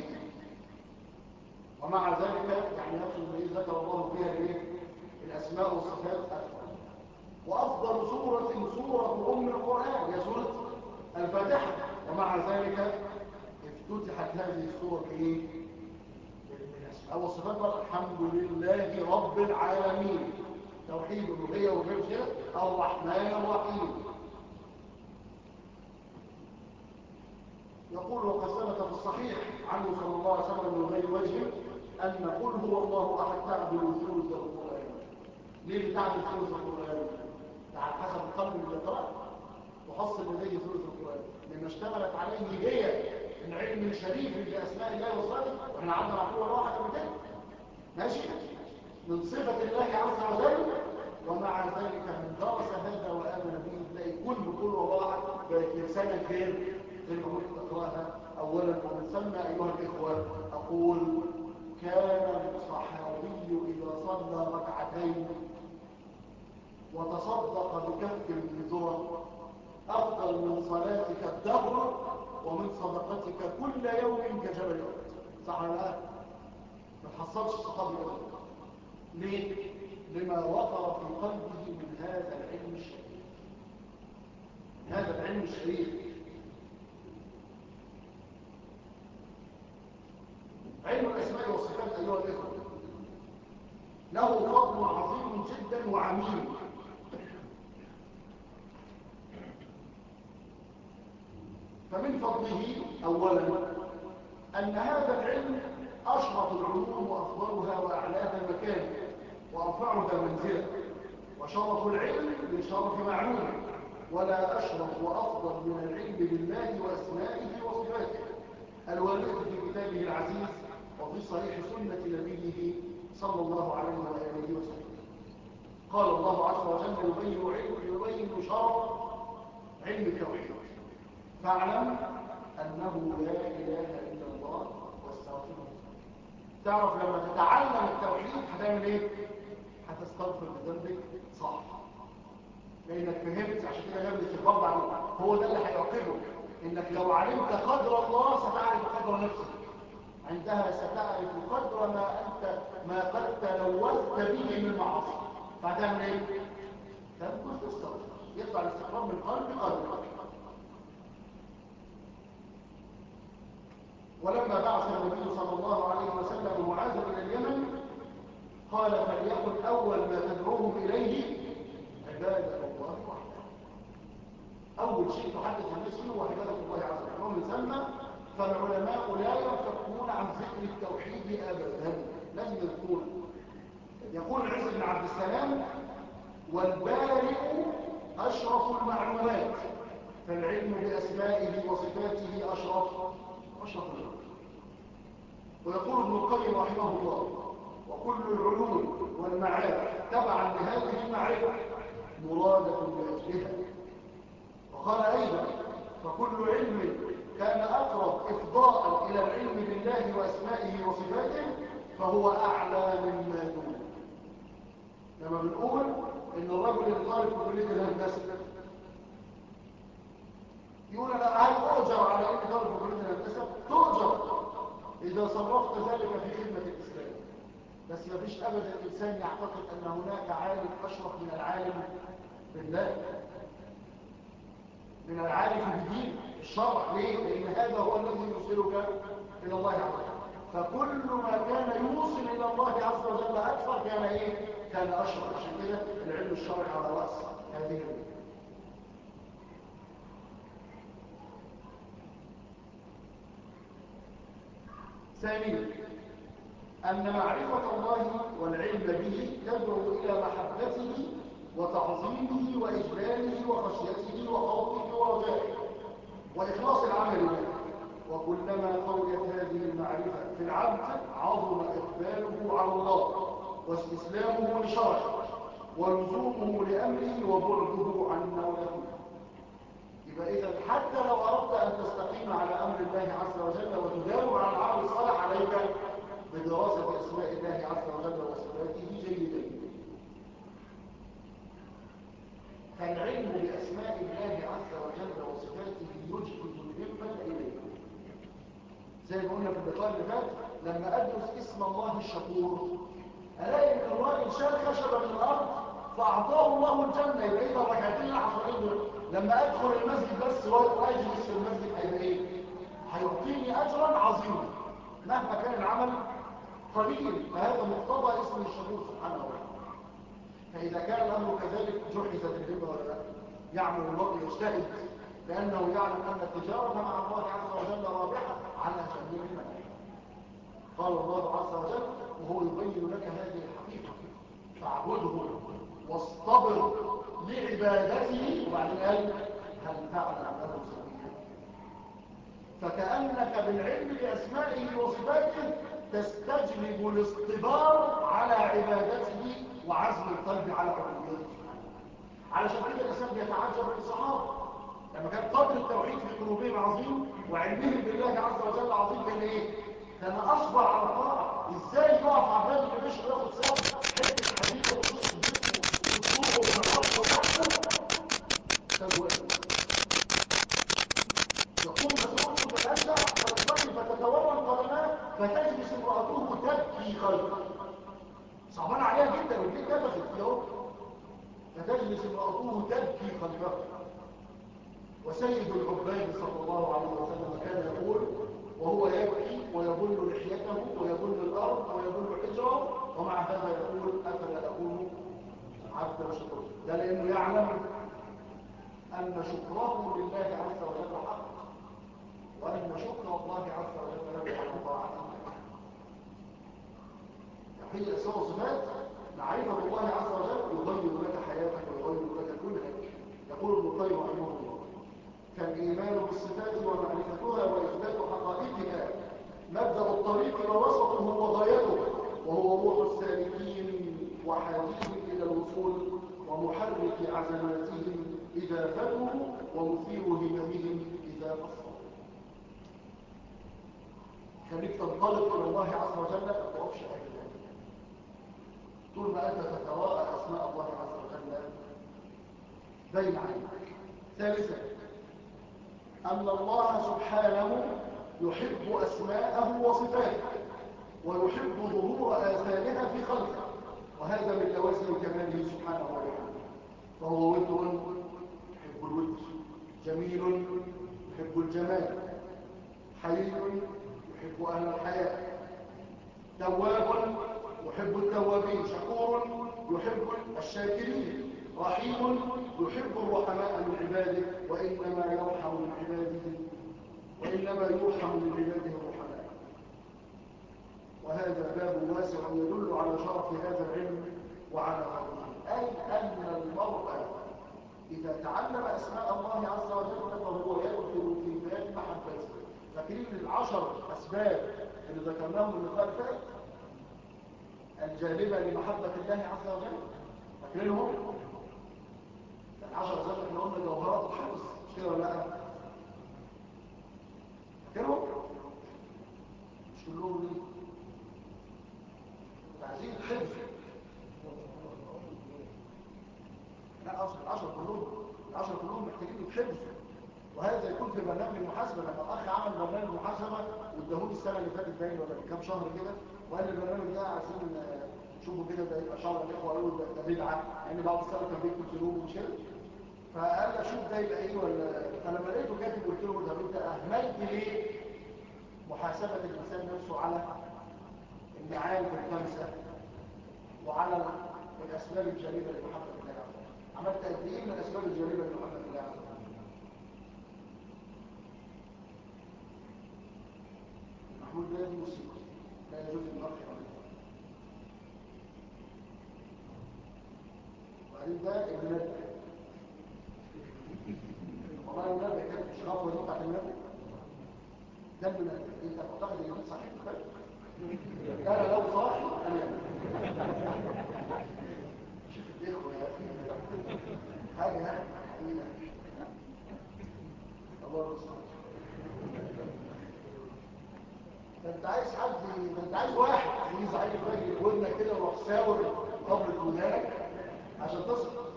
Speaker 1: ومع ذلك يعني نفس ما ذكر الله فيها الايه الاسماء والصفات اكثر وافضل سوره سوره ام القران هي سوره الفاتحة ومع ذلك افتتحت هذه السورة بايه؟ أول صفات بقى الحمد لله رب العالمين توحيد الألوهية وغير كده الرحمن الرحيم يقول وقد ثبت في الصحيح عنه صلى الله عليه وسلم من غير وجه أن قل هو الله أحد تعدل ثلث القرآن ليه بتعدل ثلث القرآن؟ على حسب القلب اللي يقرأه وحصل لديه ثلث القرآن لما اشتغلت عليه هي العلم الشريف بأسماء الله وصفاته واحنا عندنا معقولة واحدة من كده ماشي من صفة الله عز وجل ومع ذلك من درس هذا وآمن به تلاقي كل كل واحد بقت لسانة غير زي ما قلت اقراها اولا ومن ثم ايها الاخوه اقول كان الصحابي اذا صلى ركعتين وتصدق بكف من ذره أفضل من صلاتك الدهر ومن صدقتك كل يوم كجبل أحد صح ولا لا؟ ما تحصلش الصحابي أبدا ليه؟ لما وقر في قلبه من هذا العلم الشريف هذا العلم الشريف علم الأسماء والصفات أيها الإخوة له فضل عظيم جدا وعميم فمن فضله أولا أن هذا العلم أشرف العلوم وأفضلها وأعلاها مكانا وأرفعها منزلة وشرف العلم من شرف معلومه ولا أشرف وأفضل من العلم بالله وأسمائه وصفاته الواردة في كتابه العزيز وفي صحيح سنة نبيه صلى الله عليه وآله وسلم قال الله عز وجل يبين علم يبين شرف علم التوحيد فاعلم أنه لا إله إلا الله واستغفره تعرف لما تتعلم التوحيد هتعمل ايه هتستغفر بذنبك صح لانك فهمت عشان كده جاب الاستغفار بعد هو ده اللي هيعقبه انك لو علمت قدر الله ستعرف قدر نفسك عندها ستعرف قدر ما انت ما قد تلوثت به من معاصي فهتعمل ايه تنكس تستغفر يطلع الاستغفار من قلب قلبك ولما بعث النبي صلى الله عليه وسلم معاذ الى اليمن قال فليكن اول ما تدعوهم اليه عباده الله وحده اول شيء تحدث الناس فيه هو عباده الله عز وجل ومن ثم فالعلماء لا ينفكون عن ذكر التوحيد ابدا لازم يذكرون يقول العز بن عبد السلام والبارئ اشرف المعلومات فالعلم باسمائه وصفاته اشرف اشرف العلوم ويقول ابن القيم رحمه الله وكل العلوم والمعارف تبعا لهذه المعرفه مرادة لأجلها وقال أيضا فكل علم كان أقرب إفضاء إلى العلم بالله وأسمائه وصفاته فهو أعلى مما دونه لما بنقول إن الرجل اللي طالب في كلية الهندسة يقول أنا هل أؤجر على إني طالب في كلية الهندسة؟ تؤجر إذا صرفت ذلك في خدمة الإسلام بس ما فيش أبدا إنسان يعتقد أن هناك عالم أشرف من العالم بالله من العالم بدين الشرع ليه؟ لأن هذا هو الذي يوصلك إلى الله عز وجل فكل ما كان يوصل إلى الله عز وجل أكثر كان إيه؟ كان أشرف عشان كده العلم الشرعي على رأس هذه الأمور ثانيا أن معرفة الله والعلم به تدعو إلى محبته وتعظيمه وإجلاله وخشيته وخوفه ورجائه وإخلاص العمل له وكلما قويت هذه المعرفة في العبد عظم إقباله على الله واستسلامه لشرعه ولزومه لأمره وبعده عن مولاه يبقى إذا حتى لو أردت أن تستقيم على أمر الله عز وجل وتداوم على العمل الصالح عليك بدراسة أسماء الله عز وجل وصفاته جيدا فالعلم بأسماء الله عز وجل وصفاته يجهد الهمة إليه زي ما قلنا في اللقاء اللي فات لما أدرس اسم الله الشكور ألاقي إن الراجل شال خشبة من الأرض فأعطاه الله الجنة يبقى إذا الركعتين الحصرين دول لما أدخل المسجد بس وأجلس في المسجد هيبقى إيه؟ هيعطيني أجرا عظيما مهما كان العمل قليل فهذا مقتضى اسم الشكور سبحانه وتعالى فإذا كان الأمر كذلك جحزت الهمة ولا لا يعمل الوقت يجتهد لأنه يعلم أن التجارة مع الله عز وجل رابحة على جميع المناحي قال الله عز وجل وهو يبين لك هذه الحقيقة فاعبده واصطبر لعبادته وبعدين قال هل تعلم له سبيلا فكأنك بالعلم بأسمائه وصفاته تستجلب الاصطبار على عبادته وعزم القلب على عبوديته علشان كده الانسان بيتعجب من الصحابه لما كان قدر التوحيد في قلوبهم عظيم وعلمهم بالله عز وجل عظيم كان ايه كان اصبر على الطاعه ازاي يقف على الراجل اللي مش ياخد ساعه حته حديد وتص جسمه وتصوره ويحطه تحته كان واقف يقوم مسؤول تتأذى فتصلي فتتورم قدماه فتجلس امرأته تبكي خلفه صعبان عليها جدا والبيت نفخت له فتجلس امرأته تبكي خلفه وسيد العباد صلى الله عليه وسلم كان يقول وهو يبكي ويبل لحيته ويبل الأرض ويبل حجره ومع هذا يقول أفلا أكون عبدا شكرا ده لأنه يعلم أن شكره لله عز وجل حق وأن شكر الله عز وجل له على طاعته توحيد الاسماء والصفات معرفة الله عز وجل يغير لك حياتك ويغير لك كلك يقول ابن القيم رحمه الله فالإيمان بالصفات ومعرفتها وإثبات حقائقها مبدأ الطريق ووسطه وغايته وهو روح السالكين وحاجتهم إلى الوصول ومحرك عزماتهم إذا فتوا ومثير هممهم إذا قصروا خليك تنطلق إلى الله عز وجل ما تقفش أبدا طول ما أنت تتراءى أسماء الله عز وجل بين عينك ثالثا أن الله سبحانه يحب أسماءه وصفاته ويحب ظهور آثارها في خلقه وهذا من لوازم كماله سبحانه وتعالى فهو ود يحب الود جميل يحب الجمال حي يحب أهل الحياة تواب يحب التوابين شكور يحب الشاكرين رحيم يحب الرحماء من عباده وإنما يرحم من عباده وإنما يرحم من عباده الرحماء وهذا باب واسع يدل على شرف هذا العلم وعلى فضله أي أن المرء إذا تعلم أسماء الله عز وجل فهو يدخل في باب محبته فاكرين العشر أسباب اللي ذكرناهم من اللقاء الفات الجالبة لمحبة الله عز وجل فاكرينهم العشر أسباب احنا قلنا جوهرات الحفظ مش كده ولا لا فاكرهم مش كلهم ليه عايزين الحفظ لا اصل العشر كلهم العشر كلهم محتاجين الحفظ وهذا يكون في برنامج المحاسبه لما الاخ عمل برنامج محاسبه واداهولي السنه اللي فاتت باين ولا كام شهر كده وقال لي البرنامج ده عايزين نشوفه كده ده يبقى شهر الاخوه قالوا ده بدعه لان بعض السنه كان بيكتب ذنوب ومش كده فقال لي اشوف ده يبقى ايه ولا فلما لقيته كاتب قلت له طب انت اهملت ليه محاسبه الانسان نفسه على المعارف الخمسه وعلى الاسباب الجليله لمحبه الله عز وجل عملت قد ايه من الاسباب الجليله لمحبه الله عز وجل محمود ده موسيقى لا يجوز المرح وبعدين ده المنبه والله المنبه كانت مش غفوه دي بتاعت المنبه ده المنبه انت معتقد ان انت صحيح انا لو صاحي انا شوف الاخوه يا اخي حاجه حقيقه الله يستر ده انت عايز حد ده انت عايز واحد يجي عليك راجل ودنك كده ويروح ساور قبر ودانك عشان تصل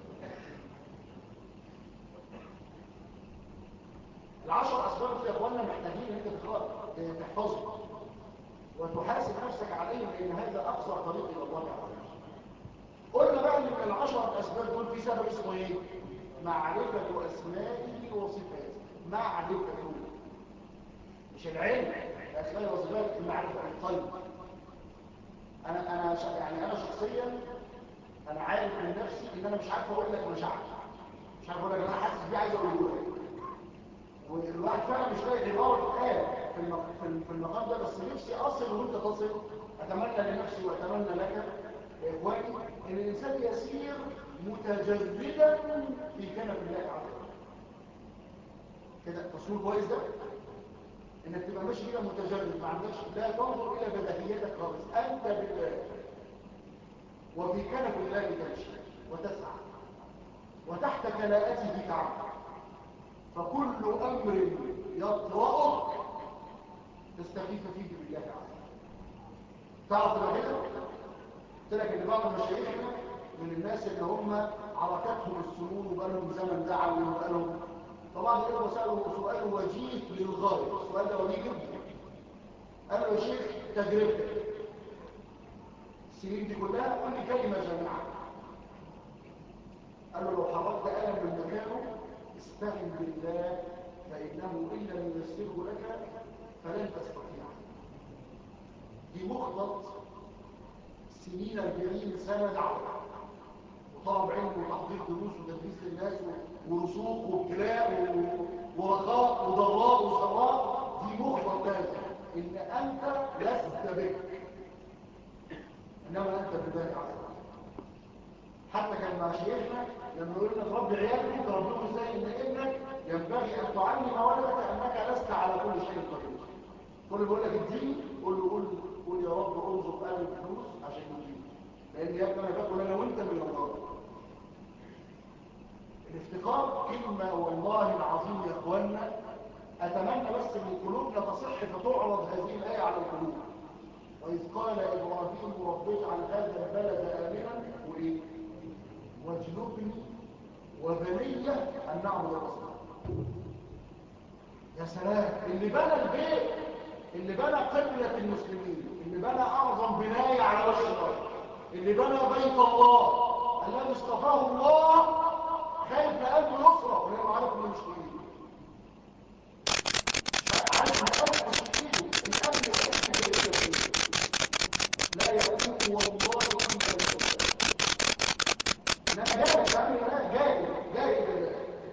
Speaker 1: العشر اسباب يا اخوانا محتاجين ان انت تحفظهم وتحاسب نفسك عليهم لان هذا اقصى طريق الى الله عز وجل قلنا بقى ان من العشر اسباب دول في سبب اسمه ايه معرفه اسمائه وصفاته معرفته مش العلم الاسماء والصفات المعرفه القلب انا انا ش... يعني انا شخصيا انا عارف من نفسي ان انا مش عارف اقول لك مشاعر مش عارف اقول لك انا حاسس بيه عايز اقوله لك والواحد فعلا مش لاقي عباره تتقال في المق... في المقام ده بس نفسي اصل وانت تصل اتمنى لنفسي واتمنى لك يا اخواني ان الانسان يسير متجردا في كنف الله عز وجل كده تصوير كويس ده انك تبقى ماشي كده متجرد ما عندكش لا تنظر الى بديهيتك خالص انت بالله وفي كنف الله تمشي وتسعى وتحت كلاءته تعمل فكل امر يطرأك تستغيث فيه بالله عز وجل تعرف تبقى كده قلت لك ان بعض مشايخنا من الناس اللي هم عركتهم السنون وبقالهم زمن دعوي وبقالهم طبعا يقولوا سألوا سؤال وجيه للغاية السؤال ده وجيه جدا قال له يا شيخ تجربتك السنين دي كلها قول لي كلمة جامعة قال له لو حركت ألم من مكانه استعن بالله فإنه إن لم يسره لك فلن تستطيع دي مخلط سنين 40 سنة دعوة وطلب علم وتحضير دروس وتدريس للناس ورسوق وابتلاء ورخاء وضراء وسراء دي مخبط لازم ان انت لست بك انما انت بالله عز وجل حتى كان مع شيخنا لما يقول لك رب عيالك تربيهم ازاي ان ابنك ينبغي ان تعلم ولدك انك لست على كل شيء قدير كل بيقول لك اديني قول له قول قول يا رب ارزق اهل الفلوس عشان يجيب لان يا ابني انا باكل انا وانت من الله الافتقار كلمه والله العظيم يا اخوانا اتمنى بس ان قلوبنا تصح فتعرض هذه الايه على القلوب واذ قال ابراهيم رب اجعل هذا البلد امنا وايه واجنبني وبني ان نعبد الاصنام يا سلام اللي بنى البيت اللي بنى قبلة المسلمين اللي بنى اعظم بناية على وجه الارض اللي بنى بيت الله الذي اصطفاه الله خايف لقلبه يصرف لانه عارف انه مش بايده عارف القلب مش بايده القلب يحب لا يقول والله الا بالله لا جاهز لا جاهز جاهز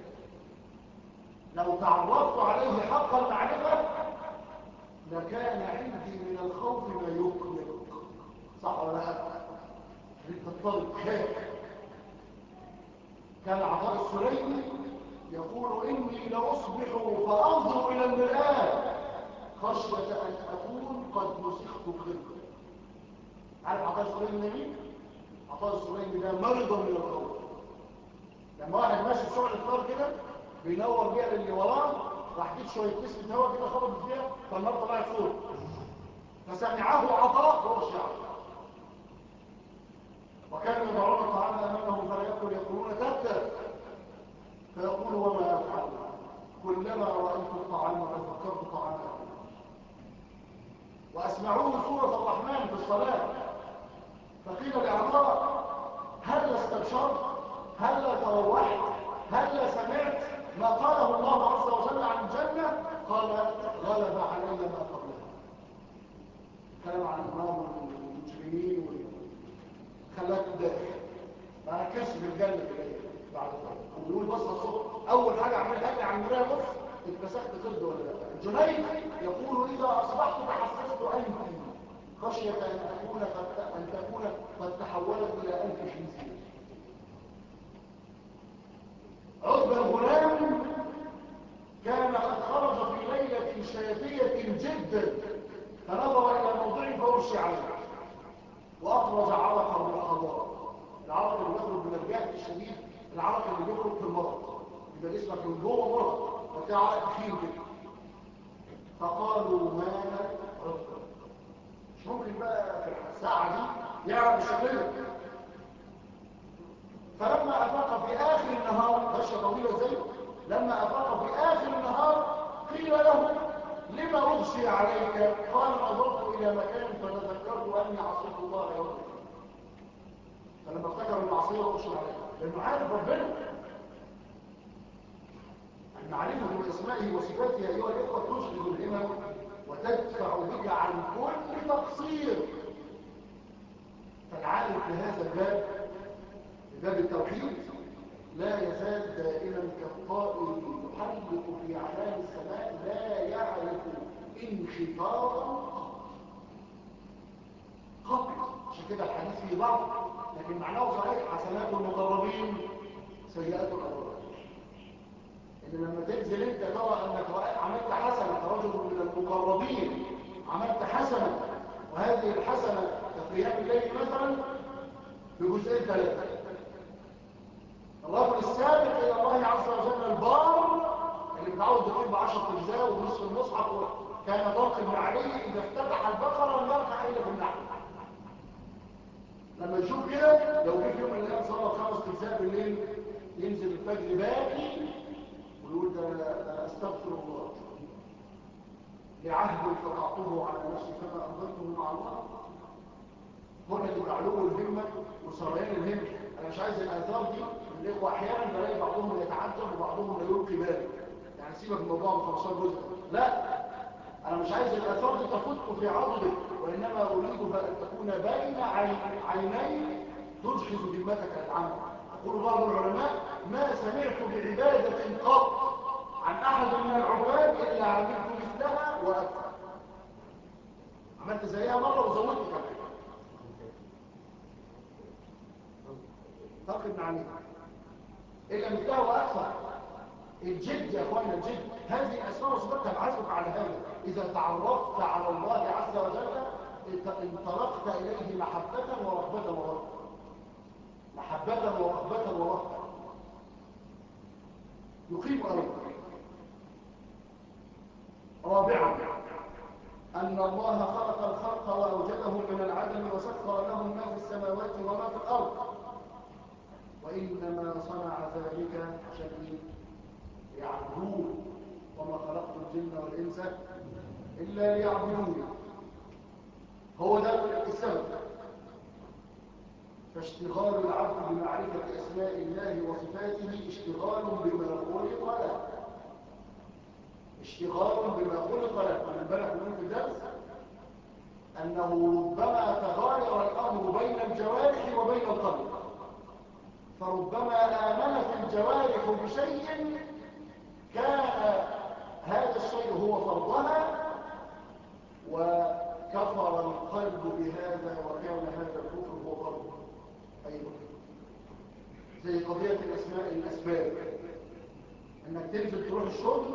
Speaker 1: لو تعرفت عليه حق المعرفة لكان عندي من الخوف ما يقلق صح ولا لا انت الطالب خاف كان عطاء السليمي يقول اني لاصبح فانظر الى المرآة خشية ان اكون قد مسخت خلقا عارف عطاء السليمي مين؟ عطاء السليمي ده مرضى من الخوف لما واحد ماشي في شغل الطار كده بينور بيها للي وراه راح جيب شويه نسبه هواء كده خبط فيها فالنار طلعت فوق فسمعه عطاء وهو الشعر وكانوا يضعون الطعام امامه فلا ياكل يقولون تبتر فيقول وما يفعل كلما رايت الطعام تذكرت طعام واسمعوه سوره الرحمن في الصلاه فقيل لعطاء هل استبشرت هل تروحت هل سمعت ما قاله الله عز وجل عن الجنة قال غلب علي ما قبلها كلام عن النار والمجرمين خلاك داخل ما كسب الجنة إليه بعد ذلك ويقول بص الصبح أول حاجة عملت أجري عن المراية بص اتمسكت قد ولا لا جنيد يقول إذا أصبحت تحسست أنفي خشية أن تكون قد أن تكون قد تحولت إلى أنف شمسية عقب الغلام كان قد خرج في ليلة شاتية جدا فنظر إلى موضع فورش عليه وأخرج عرقا من الحضارة العرق اللي بيخرج من الجهد الشديد العرق اللي بيخرج في المرض يبقى جسمك من جوه مرض وفي عرق تخين كده فقالوا ما رفض مش ممكن بقى في الساعة دي يعرف يشغله فلما أفاق في آخر النهار غشة طويلة زي لما أفاق في آخر النهار قيل له لما أغشي عليك قال نظرت إلى مكان فتذكرت أني عصيت الله يوم فلما افتكر المعصية أغشي عليك لأنه عارف ربنا المعرفة بأسمائه وصفاته أيها الإخوة تشغل الهمم وتدفع بك عن كل تقصير فالعالم في هذا الباب باب التوحيد لا يزال دائما كالطائر يحلق في علام السماء لا يعرف انخفاضا قط عشان كده الحديث فيه ضعف لكن معناه صحيح حسنات المقربين سيئات الابرار ان لما تنزل انت ترى انك عملت حسنه كرجل من المقربين عملت حسنه وهذه الحسنه كقيام الليل مثلا بجزئين ثلاثه الرجل السابق الى الله عز وجل البار اللي متعود يقول بعشرة اجزاء ونصف المصحف كان ضاق بن علي اذا افتتح البقره لم يركع الا بالنحو لما يشوف كده لو جه في يوم من الايام صلى خمس اجزاء بالليل ينزل الفجر باكي ويقول ده انا استغفر الله لعهد قطعته على نفسي فما انظرته مع الله هنا تبقى علو الهمه وسريان الهمه انا مش عايز الاثار دي الاخوه احيانا بلاقي بعضهم يتعجب وبعضهم لا يلقي باله يعني سيبك من الموضوع ب 15 جزء لا انا مش عايز الاثار دي تفوتكم في عضدك وانما اريد ان تكون بين عيني تجهز ذمتك للعمل يقول بعض العلماء ما سمعت بعباده قط عن احد من العباد الا عملت مثلها واكثر عملت زيها مره وزودت كمان تبني عليه إلا مثله وأكثر الجد يا أخوانا الجد هذه الأسماء وصفتها العزم على هذا إذا تعرفت على الله عز وجل انطلقت إليه محبة ورغبة ورغبة محبة ورغبة ورغبة يقيم أرض رابعا أن الله خلق الخلق وأوجدهم من العدم وسخر لهم ما في السماوات وما في الأرض وإنما صنع ذلك عشان يعبدون وما خلقت الجن والإنس إلا ليعبدون هو ده السبب فاشتغال العبد بمعرفة أسماء الله وصفاته اشتغال بما خلق له اشتغال بما خلق له من بالك من في الدرس أنه ربما تغاير الأمر بين الجوارح وبين القلب فربما آمن في الجوارح بشيء كان هذا الشيء هو فرضها وكفر القلب بهذا وكان هذا الكفر هو فرضه أيضا زي قضية الأسماء الأسباب انك تنزل تروح الشغل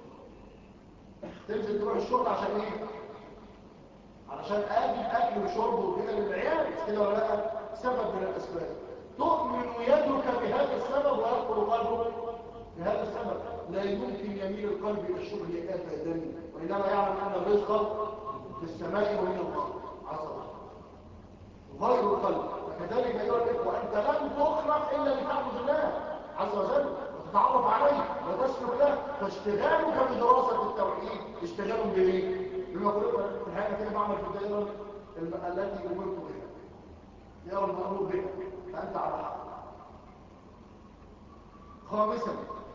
Speaker 1: تنزل تروح الشغل عشان ايه علشان اجيب اكل وشرب وكده للعيال كده ولا لا سبب من الاسباب تؤمن يدك بهذا السبب ويكفر قلبك بهذا السبب لا يمكن يميل القلب الى الشغل ابدا وانما يعلم ان الرزق في السماء ومن الله عز وجل غير القلب فكذلك ايها الاخوه انت لم تخلق الا لتعبد الله عز وجل وتتعرف عليه وتسلك له فاشتغالك بدراسه التوحيد اشتغال بايه بما قلت في الحقيقه كده بعمل في الدائره التي امرت بها يا المامور بها فانت على حق خامسا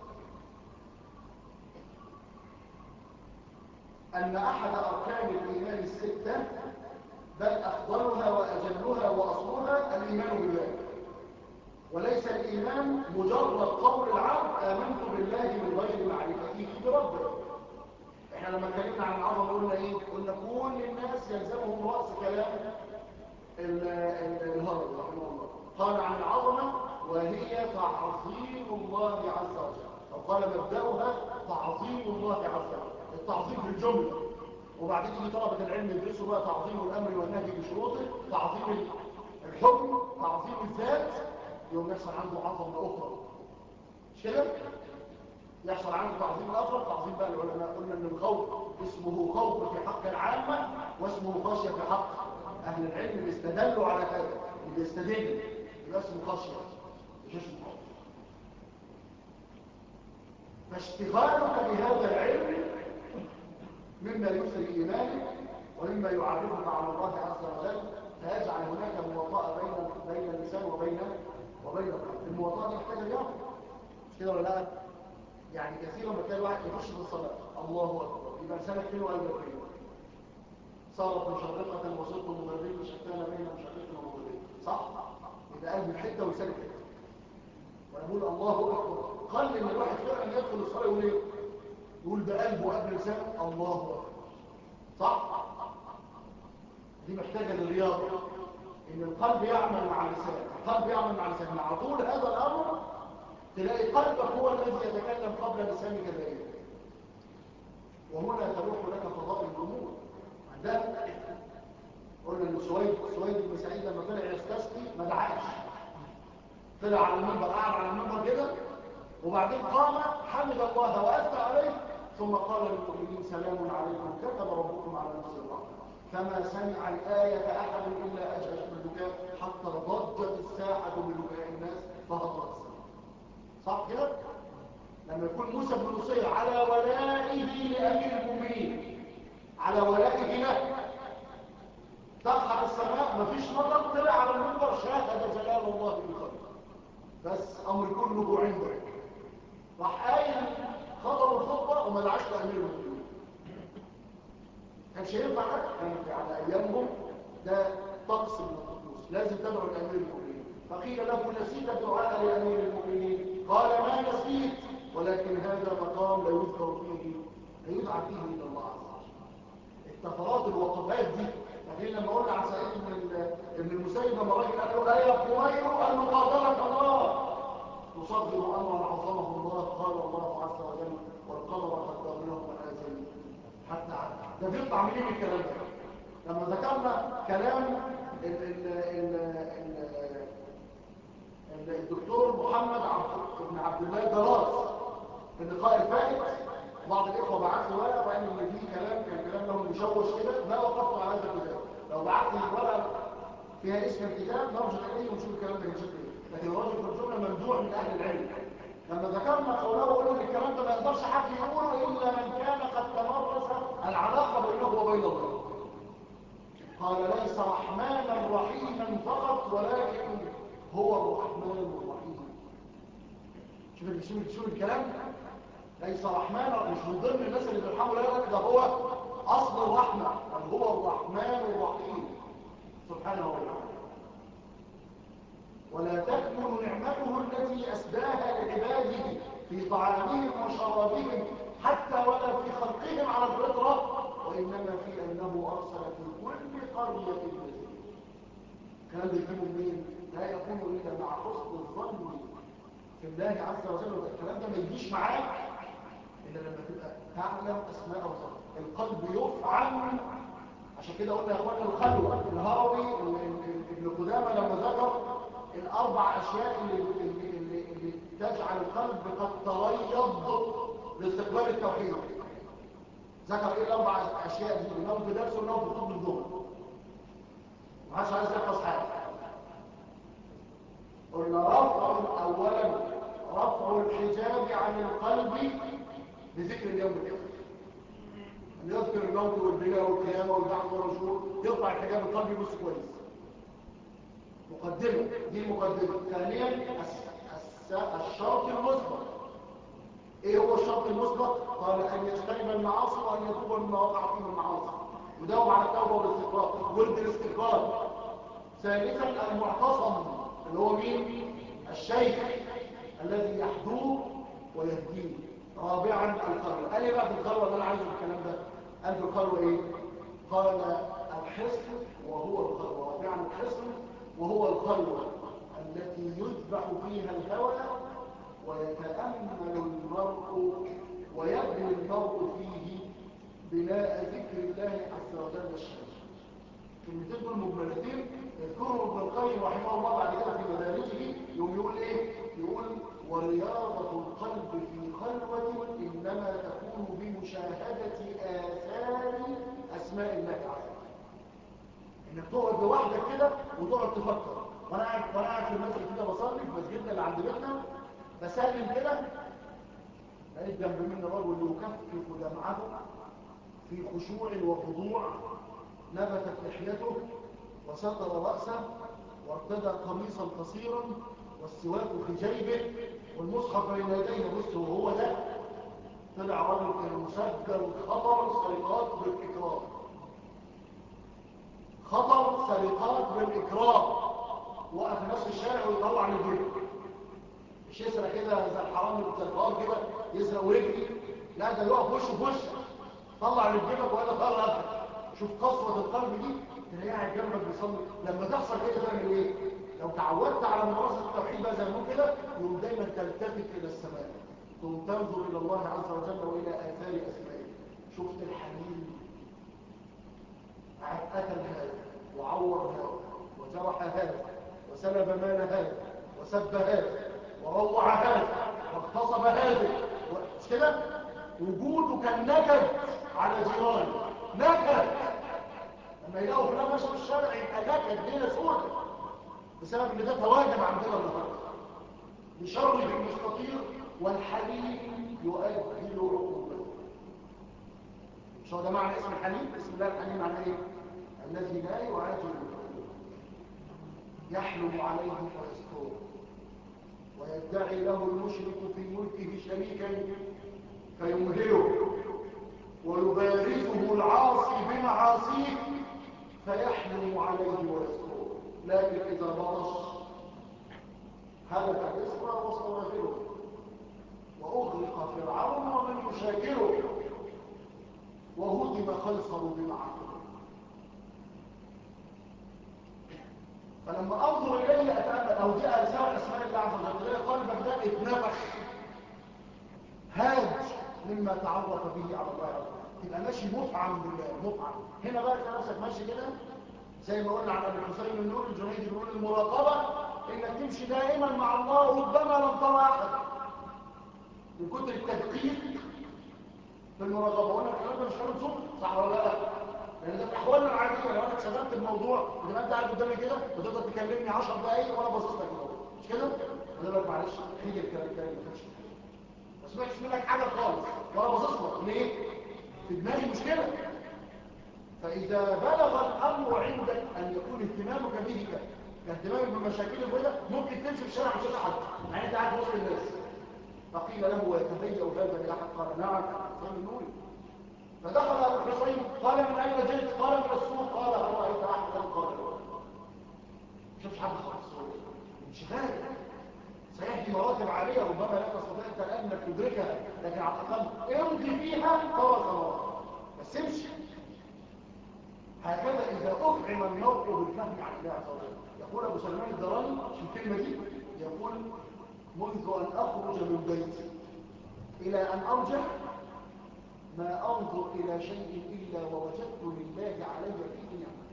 Speaker 1: أن أحد أركان الإيمان الستة بل أفضلها وأجلها وأصلها الإيمان بالله وليس الإيمان مجرد قول العبد آمنت بالله من غير معرفته بربه احنا لما اتكلمنا عن العظمة قلنا ايه قلنا كل الناس يلزمهم رأس كلام الهرب رحمه الله قال عن العظمة وهي تعظيم الله عز وجل أو قال مبدأها تعظيم الله عز وجل التعظيم بالجملة وبعدين يجي طلبة العلم يدرسوا بقى تعظيم الأمر والنهي بشروطه تعظيم الحكم تعظيم الذات يوم يحصل عنده عظمة أخرى مش كده؟ يحصل عنده تعظيم الأفضل تعظيم بقى العلماء قلنا أن الخوف اسمه خوف في حق العامة واسمه خشية في حق أهل العلم اللي استدلوا على هذا اللي يستدل يبقى اسمه خشية مش اسمه خوف فاشتغالك بهذا العلم مما يسري إيمانك ومما يعرفك على الله عز وجل فيجعل هناك مواطأة بين بين اللسان وبين وبين القلب المواطأة دي محتاجة رياضة مش كده ولا لا؟ يعني كثيرا ما تلاقي واحد يخش في الصلاة الله أكبر يبقى لسانك فين وقلبك فين صارت مشرقة وصرت مغربين شتان بين مشرق ومغربين صح؟ يبقى قلبي في حتة ولسانك في حتة ويقول الله أكبر قل إن الواحد فعلا يدخل الصلاة يقول إيه؟ يقول بقلبه قبل لسانه الله أكبر صح؟ دي محتاجة للرياضة إن القلب يعمل مع اللسان القلب يعمل مع اللسان مع طول هذا الأمر تلاقي قلبك هو الذي يتكلم قبل لسانك ذلك وهنا تروح لك فضاء الأمور ده قلنا ان سويد سويد بن سعيد لما طلع يستسقي ما دعاش طلع على المنبر قعد على المنبر كده وبعدين قام حمد الله واثنى عليه ثم قال للمؤمنين سلام عليكم كتب ربكم على نفس الرحمه فما سمع الآية أحد إلا أجهش بالبكاء حتى ضجت الساحة ببكاء الناس فهطرت السماء صح كده؟ لما يكون موسى بن نصير على ولائه لأمير المؤمنين على ولائه له تضحك السماء مفيش مطر طلع على المنبر شاهد جلال الله بخلقه بس أمر كله عنده راح قايل خطر الخطبة وما دعاش لأمير المؤمنين كانش ينفع ده كان على ايامهم ده طقس من الطقوس لازم تدعو لامير المؤمنين فقيل له نسيت الدعاء لامير المؤمنين قال ما نسيت ولكن هذا مقام لا يذكر فيه لا يدعى فيه الى الله عز وجل الطفرات الوقفات دي لكن لما قلنا عن سعيد بن ابن المسيب لما الراجل قال له لا يا خمير قال له قاتلك الله تصدر امرا عظمه الله قال الله عز وجل والقمر قدرناه منازل حتى عاد ده بيطلع منين الكلام ده لما ذكرنا كلام ال ال ال ال الدكتور محمد عبد بن عبد الله دراس في اللقاء الفائت بعض الاخوه بعت لي ورقه وقال ان في كلام كان كلام لهم مشوش كده ما وقفت على هذا الكتاب لو بعت لي ورقه فيها اسم الكتاب نرجع اليه ونشوف الكلام ده كان ايه لكن الراجل في الجمله ممدوح من اهل العلم لما ذكرنا قوله وقلنا ان الكلام ده ما يقدرش حد يقوله الا من كان قد تمرس العلاقه بينه وبين الله قال ليس رحمانا رحيما فقط ولكن هو الرحمن الرحيم شوف شوف شوف الكلام ليس رحمانا مش من ضمن الناس اللي بيرحموا لا لا ده هو اصل الرحمه بل هو الرحمن الرحيم سبحانه وتعالى ولا تكمن نعمته التي اسداها لعباده في طعامهم وشرابهم حتى ولا في خلقهم على الفطره وانما في انه ارسل في كل قريه نذير كان بيجيبوا منين لا يكون الا مع حسن الظن في الله عز وجل الكلام ده ما يجيش معاك الا لما تبقى تعلم اسماء الله القلب يفعل عشان كده قلنا يا اخوانا الخلوه الهروي ابن قدامه لما ذكر الاربع اشياء اللي, اللي, اللي, اللي تجعل القلب قد تريض لاستقبال التوحيد ذكر ايه الاربع اشياء دي انهم في درس وانهم في طب الظهر ما حدش عايز يحفظ حاجه قلنا رفع اولا رفع الحجاب عن القلب بذكر اليوم الاخر ان يذكر الموت والبلاء والقيامه والبعث والنشور يرفع الحجاب القلبي يبص كويس مقدمه دي المقدمه ثانيا الشرط المسبق ايه هو الشرط المسبق قال ان يجتنب المعاصي وان يتوب مما وقع فيه المعاصي يداوم على التوبه والاستغفار ورد الاستغفار ثالثا المعتصم اللي هو مين الشيخ الذي يحدوه ويهديه رابعا الخلوه قال ايه بقى في الخلوه اللي انا عايزه الكلام ده قال في الخلوه ايه قال الحصن وهو الخلوه رابعا الحصن وهو الخلوه التي يذبح فيها الهوى ويتامل المرء ويبني المرء فيه بناء ذكر الله عز وجل الشريف كلمتين دول مجملتين يذكرهم ابن القيم رحمه الله بعد كده في مدارجه يقوم يقول ايه يقول ورياضة القلب في خلوة إنما تكون بمشاهدة آثار أسماء الله تعالى إنك تقعد لوحدك كده وتقعد تفكر وأنا قاعد وأنا قاعد في المسجد كده بصلي في مسجدنا اللي عند بيتنا بسلم كده لقيت جنب مني رجل يكفف دمعه في خشوع وخضوع نبتت لحيته وستر رأسه وارتدى قميصا قصيرا والسواك في جيبه والمصحف بين يديه بص وهو ده طلع رجل كان مسجل خطر سرقات بالاكراه خطر سرقات بالاكراه وقف في نص الشارع ويطلع من جيبه مش يسرق كده زي الحرامي زي الفار كده يسرق ويجري لا ده يقف وشه في وشك طلع من جيبك وهذا طلع شوف قسوه القلب دي تلاقيه قاعد جنبك بيصلي لما تحصل كده تعمل ايه لو تعودت على ممارسه التوحيد بقى زي ما كده يقوم دايما تلتفت الى السماء تقوم تنظر الى الله عز وجل والى اثار اسمائه شفت الحليم قتل هذا وعور هذا وجرح هذا وسلب مال هذا وسب هذا وروع هذا واغتصب هذا مش كده وجوده كان نكد على جيرانه نكد لما يلاقوا فلان ماشي في الشارع يبقى نكد ليله سودة بسبب ان ده تواجد عندنا النهارده بشر المستطير والحليم يؤجل عقوبته مش هو ده معنى اسم الحليم اسم الله الحليم معناه ايه الذي لا يعاجل يحلم عليه فيستور ويدعي له المشرك في ملكه شريكا فيمهله ويبارزه العاصي بمعاصيه فيحلم عليه ويستور لكن إذا بطش هلك إسرى وصواهره وأغرق فرعون ومن يشاكره وهدم خلف بصروا بما عملوا فلما انظر اليه اتامل او جاء رساله اسماء الله عز وجل تلاقي قلبك ده اتنفخ هاج مما تعرف به على الله عز وجل تبقى ماشي مفعم بالله مفعم هنا بقى تلاقي نفسك ماشي كده زي ما قلنا عن ابي الحسين النور الجنيدي بيقول المراقبه انك تمشي دائما مع الله ربما لم ترى احد من كتر التدقيق في المراقبه وانا الكلام ده مش كلام صوت صح ولا لا لان ده في احوالنا العاديه لو انا اتشغلت بموضوع وتبقى انت قاعد قدامي كده وتقدر تكلمني 10 دقايق وانا باصص لك كده مش كده اقول لك معلش هي الكلام ده ما فيش ما سمعتش منك حاجه خالص وانا باصص لك ليه في دماغي مشكله فاذا بلغ الامر عندك ان يكون اهتمامك به كاهتمامك بالمشاكل الوحده ممكن تمشي في الشارع مش احد يعني انت قاعد وسط الناس فقيل له ويتهيأ هذا لاحد قال نعم الحسين النوري فدخل ابو الحسين قال من اين جئت قال من السوق قال هل رايت احدا قال لا شوفش حد خالص انشغال صحيح دي مراتب عاليه ربما لا تستطيع انت الان انك تدركها لكن على الاقل امضي فيها ترى ثمرات بس امشي هكذا اذا افعم الموقف بالفهم عن الله عز وجل يقول ابو سلمان الدراني في الكلمه دي يقول منذ ان اخرج من بيتي الى ان ارجع ما انظر الى شيء الا ووجدت لله علي فيه نعمه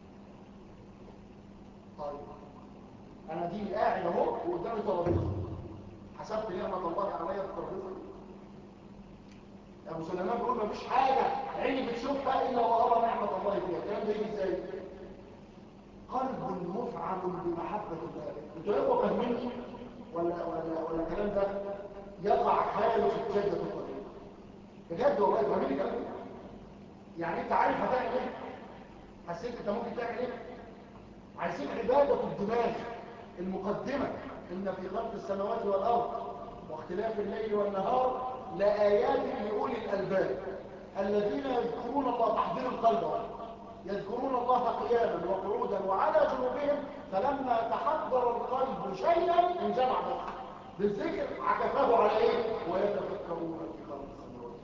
Speaker 1: طيب انا دي قاعد اهو وقدامي ترابيزه حسبت نعمه الله عليا في الترابيزه ابو سليمان بيقول مفيش حاجه عيني بتشوفها الا وارى نعمه الله فيها الكلام ده يجي ازاي قلب مفعم بمحبه الله انتوا ايه فاهميني ولا ولا ولا الكلام ده يقع خاله في الجده الطريق بجد والله فاهمين الكلام ده يعني انت عارف هتعمل ايه حسيت انت ممكن تعمل ايه عايزين عباده الدماغ المقدمه ان في خلق السماوات والارض واختلاف الليل والنهار لآيات لأولي الألباب الذين يذكرون الله تحضير القلب يذكرون الله قياما وقعودا وعلى جنوبهم فلما تحضر القلب شيئا انجمع بس بالذكر عكفه على ايه ويتفكرون في خلق السماوات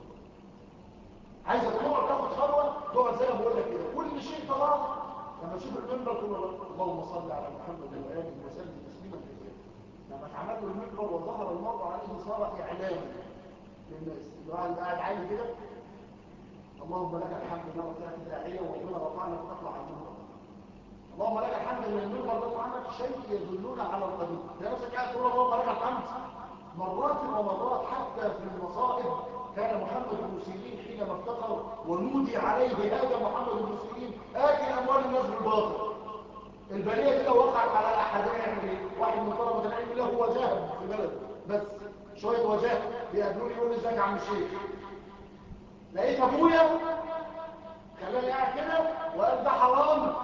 Speaker 1: عايز تقعد تاخد خلوه تقعد زي ما بقول لك كده كل شيء طبعا لما تشوف المنبر تقول اللهم صل على محمد واله وسلم تسليما كثيرا لما اتعمل له المنبر وظهر المرء عليه صار اعلاما للناس الواحد قاعد عالي كده اللهم لك الحمد لله رفعت داعيه وربنا رفعنا فتطلع عنه اللهم لك الحمد ان المنبر ده عمل شيء يدلنا على القديم ده نفسك قاعد تقول اللهم لك الحمد مرات ومرات حتى في المصائب كان محمد بن سيرين حينما افتقر ونودي عليه هذا محمد بن سيرين اكل اموال الناس بالباطل البليه دي لو وقعت على الاحدين يعمل ايه؟ واحد من طلبه العلم له وجاهه في بلده بس شويه وجاهه بيقابلوني يقول لي ازيك يا عم الشيخ لقيت ابويا خلاني قاعد كده وقال ده حرام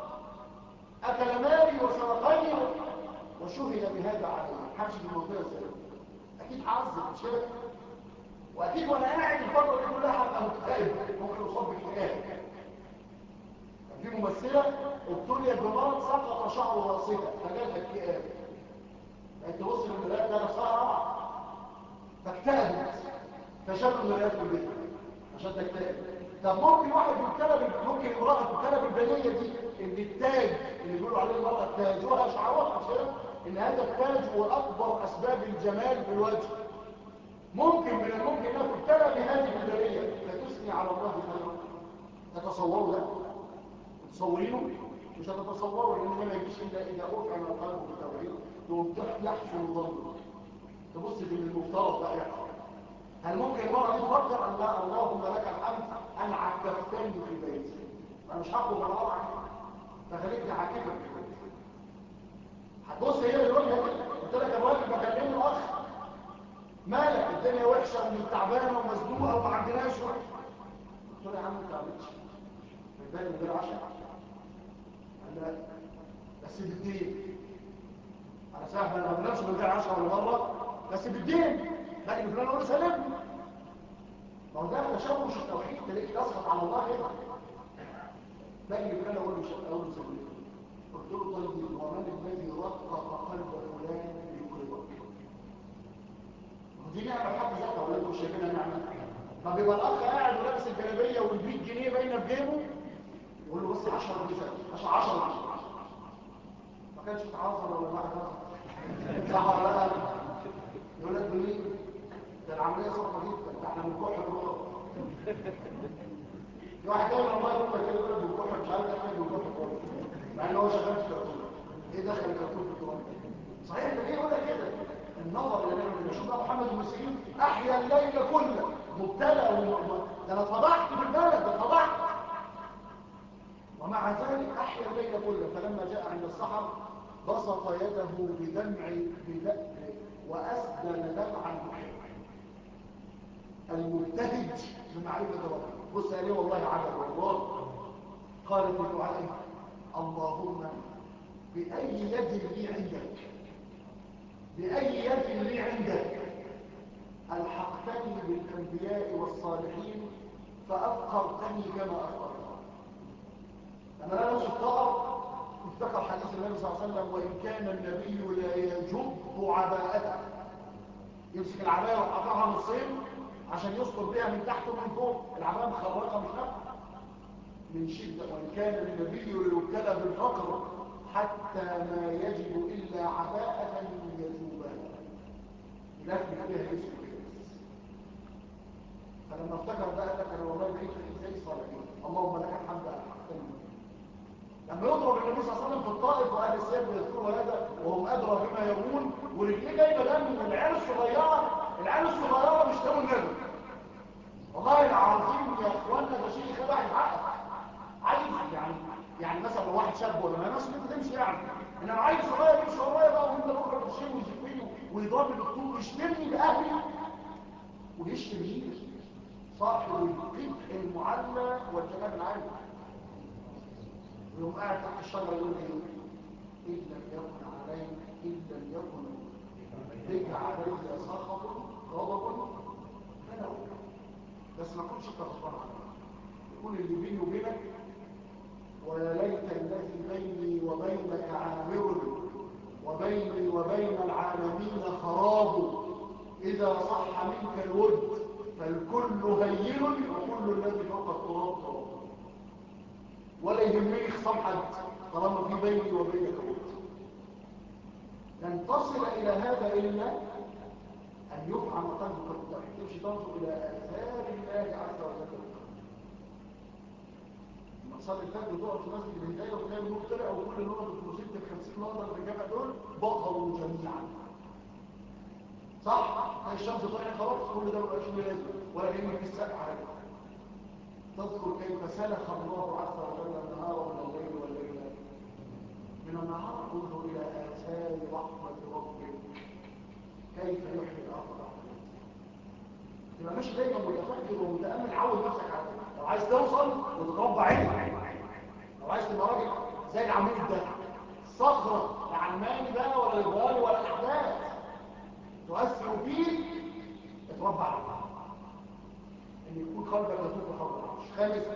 Speaker 1: اكل مالي وسرقني وشهد بهذا علي حبش في المنطقه ازاي اكيد هعذب مش كده واكيد وانا قاعد الفتره دي كلها هبقى مكتئب ممكن اصاب باكتئاب في ممثله ابتليت بمرض سقط شعر راسها فجالها اكتئاب انت تبص للمرايه ده نفسها روعه فاكتئبت فشالوا المرايات في البيت عشان تكتئب طب ممكن واحد يبتلى ممكن امراه تبتلى بالبنيه دي ان التاج اللي بيقولوا عليه المراه تاجها شعرها مش كده ان هذا التاج هو اكبر اسباب الجمال في الوجه ممكن من الممكن انها تبتلى بهذه البنيه فتثني على الله خيرا تتصوروا ده تصورينه مش هتتصوروا لان ما يجيش الا اذا افعل القلب بالتوحيد تقوم يحسن ظنه تبص في المفترض بقى يحصل هل ممكن المرأة دي تفكر أن لا اللهم لك الحمد أن عكفتني في بيتي أنا مش هطلب الأرض فخليك حكيمة في بيتي هتبص هي الوجهة دي قلت لك يا راجل بكلمه الأخ مالك الدنيا وحشة ومتعبانة ومزنوقة وما عندناش وقت قلت له يا عم انت عملتش بالي من غير عشاء قال لا بس بالدين على سهل انا ما بنامش من غير عشاء ولا مره بس بالدين لكن فلان يقول سلام ما هو ده تشوش التوحيد تلاقيه يسقط على الله كده لكن فلان اقول له اقول له سلام قلت له طيب ومن الذي رقق قلب فلان ليقربك ودي نعمه حد ذاتها ولا انتوا شايفينها نعمه طب يبقى الاخ قاعد ولابس الجلابيه وال100 جنيه باينه في جيبه يقول له بس 10 جنيه عشان 10 ما كانش اتعاصر ولا واحد صح ولا لا يقول لك بمين ده العمليه صعبه جدا ده احنا بنكح الروح في واحد دايما الله يقول لك كده يقول لك بنكح مش عارف ايه بنكح الروح مع ان هو شغال في كرتون ايه دخل الكرتون في التراب صحيح ده ليه يقول لك كده النظر الى نعمه الله شوف بقى محمد بن سيرين احيا الليل كله مبتلى وم- ده انا اتفضحت في البلد ده اتفضحت ومع ذلك احيا الليل كله فلما جاء عند السحر بسط يده بدمع بدأ واسدل دمع المحب المبتهج بمعرفه ربه بص قال ايه والله عجب والله قال في دعائه اللهم باي يد لي عندك باي يد لي عندك الحقتني بالانبياء والصالحين فافقرتني كما افقرتهم لما انا نفسه الطائر افتكر حديث النبي صلى الله عليه وسلم وان كان النبي لا يجب عباءته يمسك العبايه ويقطعها نصين عشان يسقط بيها من تحت ومن فوق العبايه مخرقه مش نافعه من شده وان كان النبي ليبتلى بالفقر حتى ما يجد الا عباءه يجوبها يلفت فيها اسمه كده فلما افتكر ده قال لك انا والله بقيت زي الصالحين اللهم لك الحمد على الحسن لما يضرب النبي صلى الله عليه وسلم في الطائف واهل السيف بيذكروا هذا وهم ادرى بما يرون ورجليه جايبه دم من العيال الصغيره العيال الصغيره مش دم النبي والله العظيم يا اخوانا ده شيء يخلي واحد يحقق عايز يعني يعني مثلا لو واحد شاب ولا ناس ممكن تمشي يعني انما عيل صغير يمشي ورايا بقى وانت بكره تشتمه ويشتمني ويضربني بالطوب ويشتمني باهلي ويشتم مين صاحب القبح المعلى والجناب العالي ويقوم قاعد تحت الشجره يقول ايه ان لم يكن علي ان لم يكن بك علي سخط غضب فلا أقول. بس ما كنتش انت غضبان علي يكون اللي بيني وبينك ويا ليت الذي بيني وبينك عامر وبيني وبين العالمين خراب إذا صح منك الود فالكل هين وكل الذي فوق التراب تراب ولا يهمني خصام حد طالما في بيني وبينك ود لن تصل إلى هذا إلا أن يفعل قلبك بالتوحيد تمشي تنظر إلى آثار الله عز وجل صلي الفجر وتقعد في مسجد الهدايه وتلاقي النور طلع وكل نور بالفلوسين ال 50 نقطه في الجامع دول بطلوا جميعا صح؟ هاي الشمس طلعت خلاص كل ده مبقاش له لازمه ولا كان في السقف على تذكر كيف سلخ الله عز وجل النهار من الليل والليل من النهار انظر الى اثار رحمه ربك كيف يحيي الارض بعد تبقى ماشي دايما متفكر ومتامل عود نفسك على كده. لو عايز توصل وتتربى عينك لو عايز تبقى راجل زي العمود ده صخره لا علماني بقى ولا ليبرالي ولا الاحداث تؤثر فيك اتربى على الله ان يكون قلبك يطوف حول العرش خامسا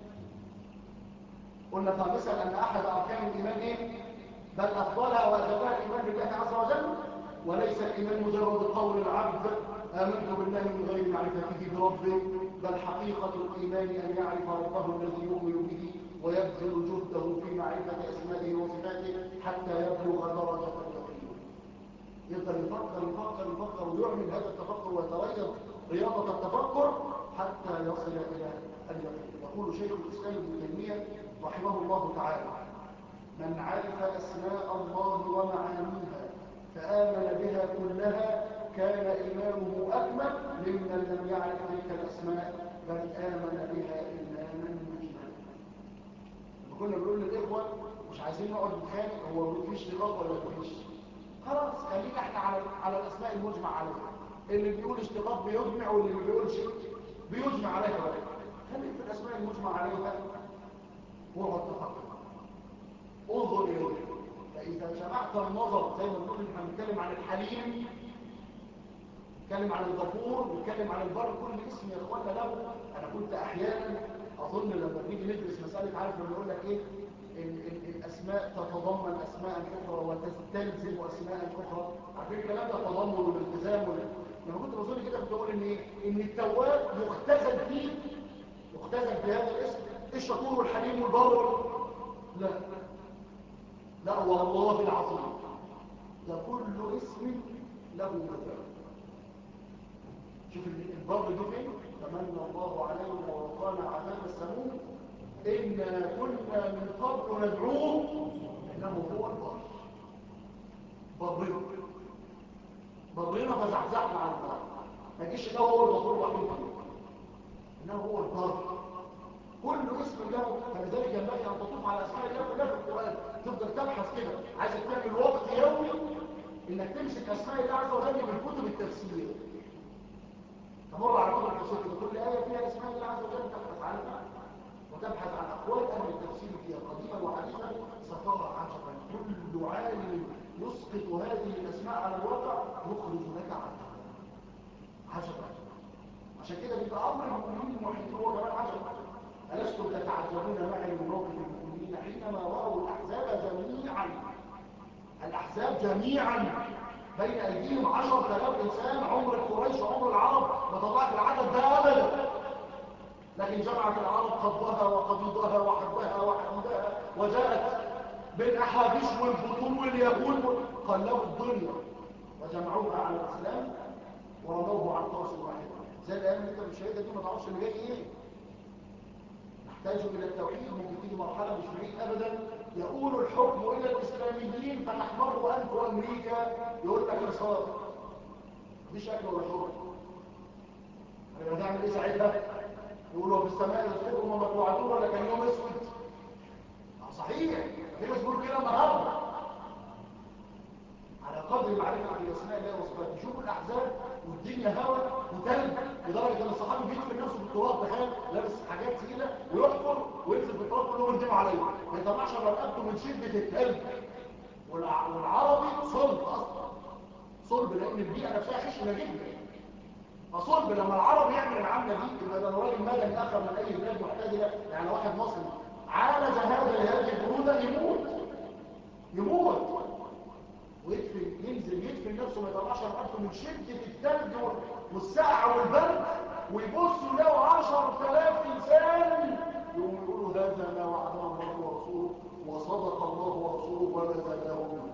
Speaker 1: قلنا خامسا ان احد اركان الايمان ايه بل افضلها واجبها الايمان بالله عز وجل وليس الايمان مجرد قول العبد امنت بالله من غير معرفته بربه بل حقيقه الايمان ان يعرف ربه الذي يؤمن به ويبذل جهده في معرفه اسمائه وصفاته حتى يبلغ درجه اليقين يقدر يفكر يفكر يفكر ويعمل هذا التفكر ويتريض رياضه التفكر حتى يصل الى اليقين يقول شيخ الاسلام ابن تيميه رحمه الله تعالى من عرف اسماء الله ومعانيها فامن بها كلها كان إيمانه أكمل ممن لم يعرف تلك الأسماء بل آمن بها إيمانا مجملا كنا بنقول للإخوة مش عايزين نقعد نتخانق هو في اشتقاق ولا مفيش خلاص خلينا احنا على على الأسماء المجمع عليها اللي بيقول اشتقاق بيجمع واللي ما بيقولش بيجمع عليها بقى خليك في الأسماء المجمع عليها هو التفكر انظر إليه فإذا جمعت النظر زي ما بنقول احنا بنتكلم عن الحليم نتكلم عن الغفور نتكلم عن البر كل اسم يا اخوانا له انا كنت احيانا اظن لما بنيجي ندرس مساله عارف لما يقول لك ايه ال ال الاسماء تتضمن اسماء اخرى وتستلزم اسماء اخرى عارفين الكلام ده تضمن والالتزام لما كنت بظن كده كنت بقول ان ايه ان التواب يختزل فيه يختزل في هذا الاسم الشكور والحليم والبر لا لا والله العظيم ده كل اسم له مثال شوف البر دي فين تمنى الله علينا ووقانا عذاب السموم إنا كنا من قبل ندعوه إنه هو البر برنا برنا فزحزحنا عن الله ما تجيش إنه هو الغفور الرحيم إنه هو البر كل اسم له فلذلك ينبغي أن تطوف على أسماء الله كلها في القرآن تفضل تبحث كده عايزك تعمل وقت يومي إنك تمسك أسماء الله عز وجل من كتب التفسير تمر على كتب التفسير كل آية فيها اسماء الله عز وجل تبحث عنها وتبحث عن أقوال أهل التفسير فيها قديما وحديثا سترى عجبا كل عالم يسقط هذه الأسماء على الواقع يخرج لك عجبا عجبا عشان كده بيبقى أمر المؤمنين الموحدين هو كمان عجبا ألستم تتعجبون معي من موقف المؤمنين حينما رأوا الأحزاب جميعا الأحزاب جميعا بين أيديهم عشر آلاف إنسان عمر قريش وعمر العرب ما تضاعف العدد ده أبدا لكن جمعت العرب قضها وقبضها وحبها وحديدها وجاءت بالأحابيش والبطول واليهود قلبوا الدنيا وجمعوها على الإسلام ورموه عن طرس واحد زي الأيام اللي انت بالشهيدة دي ما تعرفش اللي جاي ايه نحتاج إلى التوحيد ممكن تيجي مرحلة مش بعيد أبدا يقول الحكم إلى الإسلاميين فتحمره أنت وأمريكا يقول لك رصاد مفيش أكل ولا شرب أنا هتعمل إيه ساعتها؟ يقولوا في السماء رزقكم وما توعدون ولا كان يوم اسود صحيح في ناس بيقولوا كده النهارده على قدر معرفه الاسماء الله وصفاته شوفوا الاحزاب والدنيا هوا وتلج لدرجه ان الصحابي بيدفن نفسه في التراب تخيل لابس حاجات ثقيله ويحفر وينزل في التراب كلهم يندموا عليه ما يطلعش رقبته من شده التلج والعربي صلب اصلا صلب لان البيئه نفسها خشنه جدا فصلب لما العرب يعمل العملة دي يبقى ده راجل مدني آخر من أي بلاد محتاجة يعني واحد مصري عالج هذا لهذه البرودة يموت يموت ويدفن ينزل يدفن نفسه ما يطلعش رقبته من شدة الثلج والسقع والبرد ويبصوا له 10000 إنسان يقوموا يقولوا هذا ما وعدنا الله ورسوله وصدق الله ورسوله وما زادهم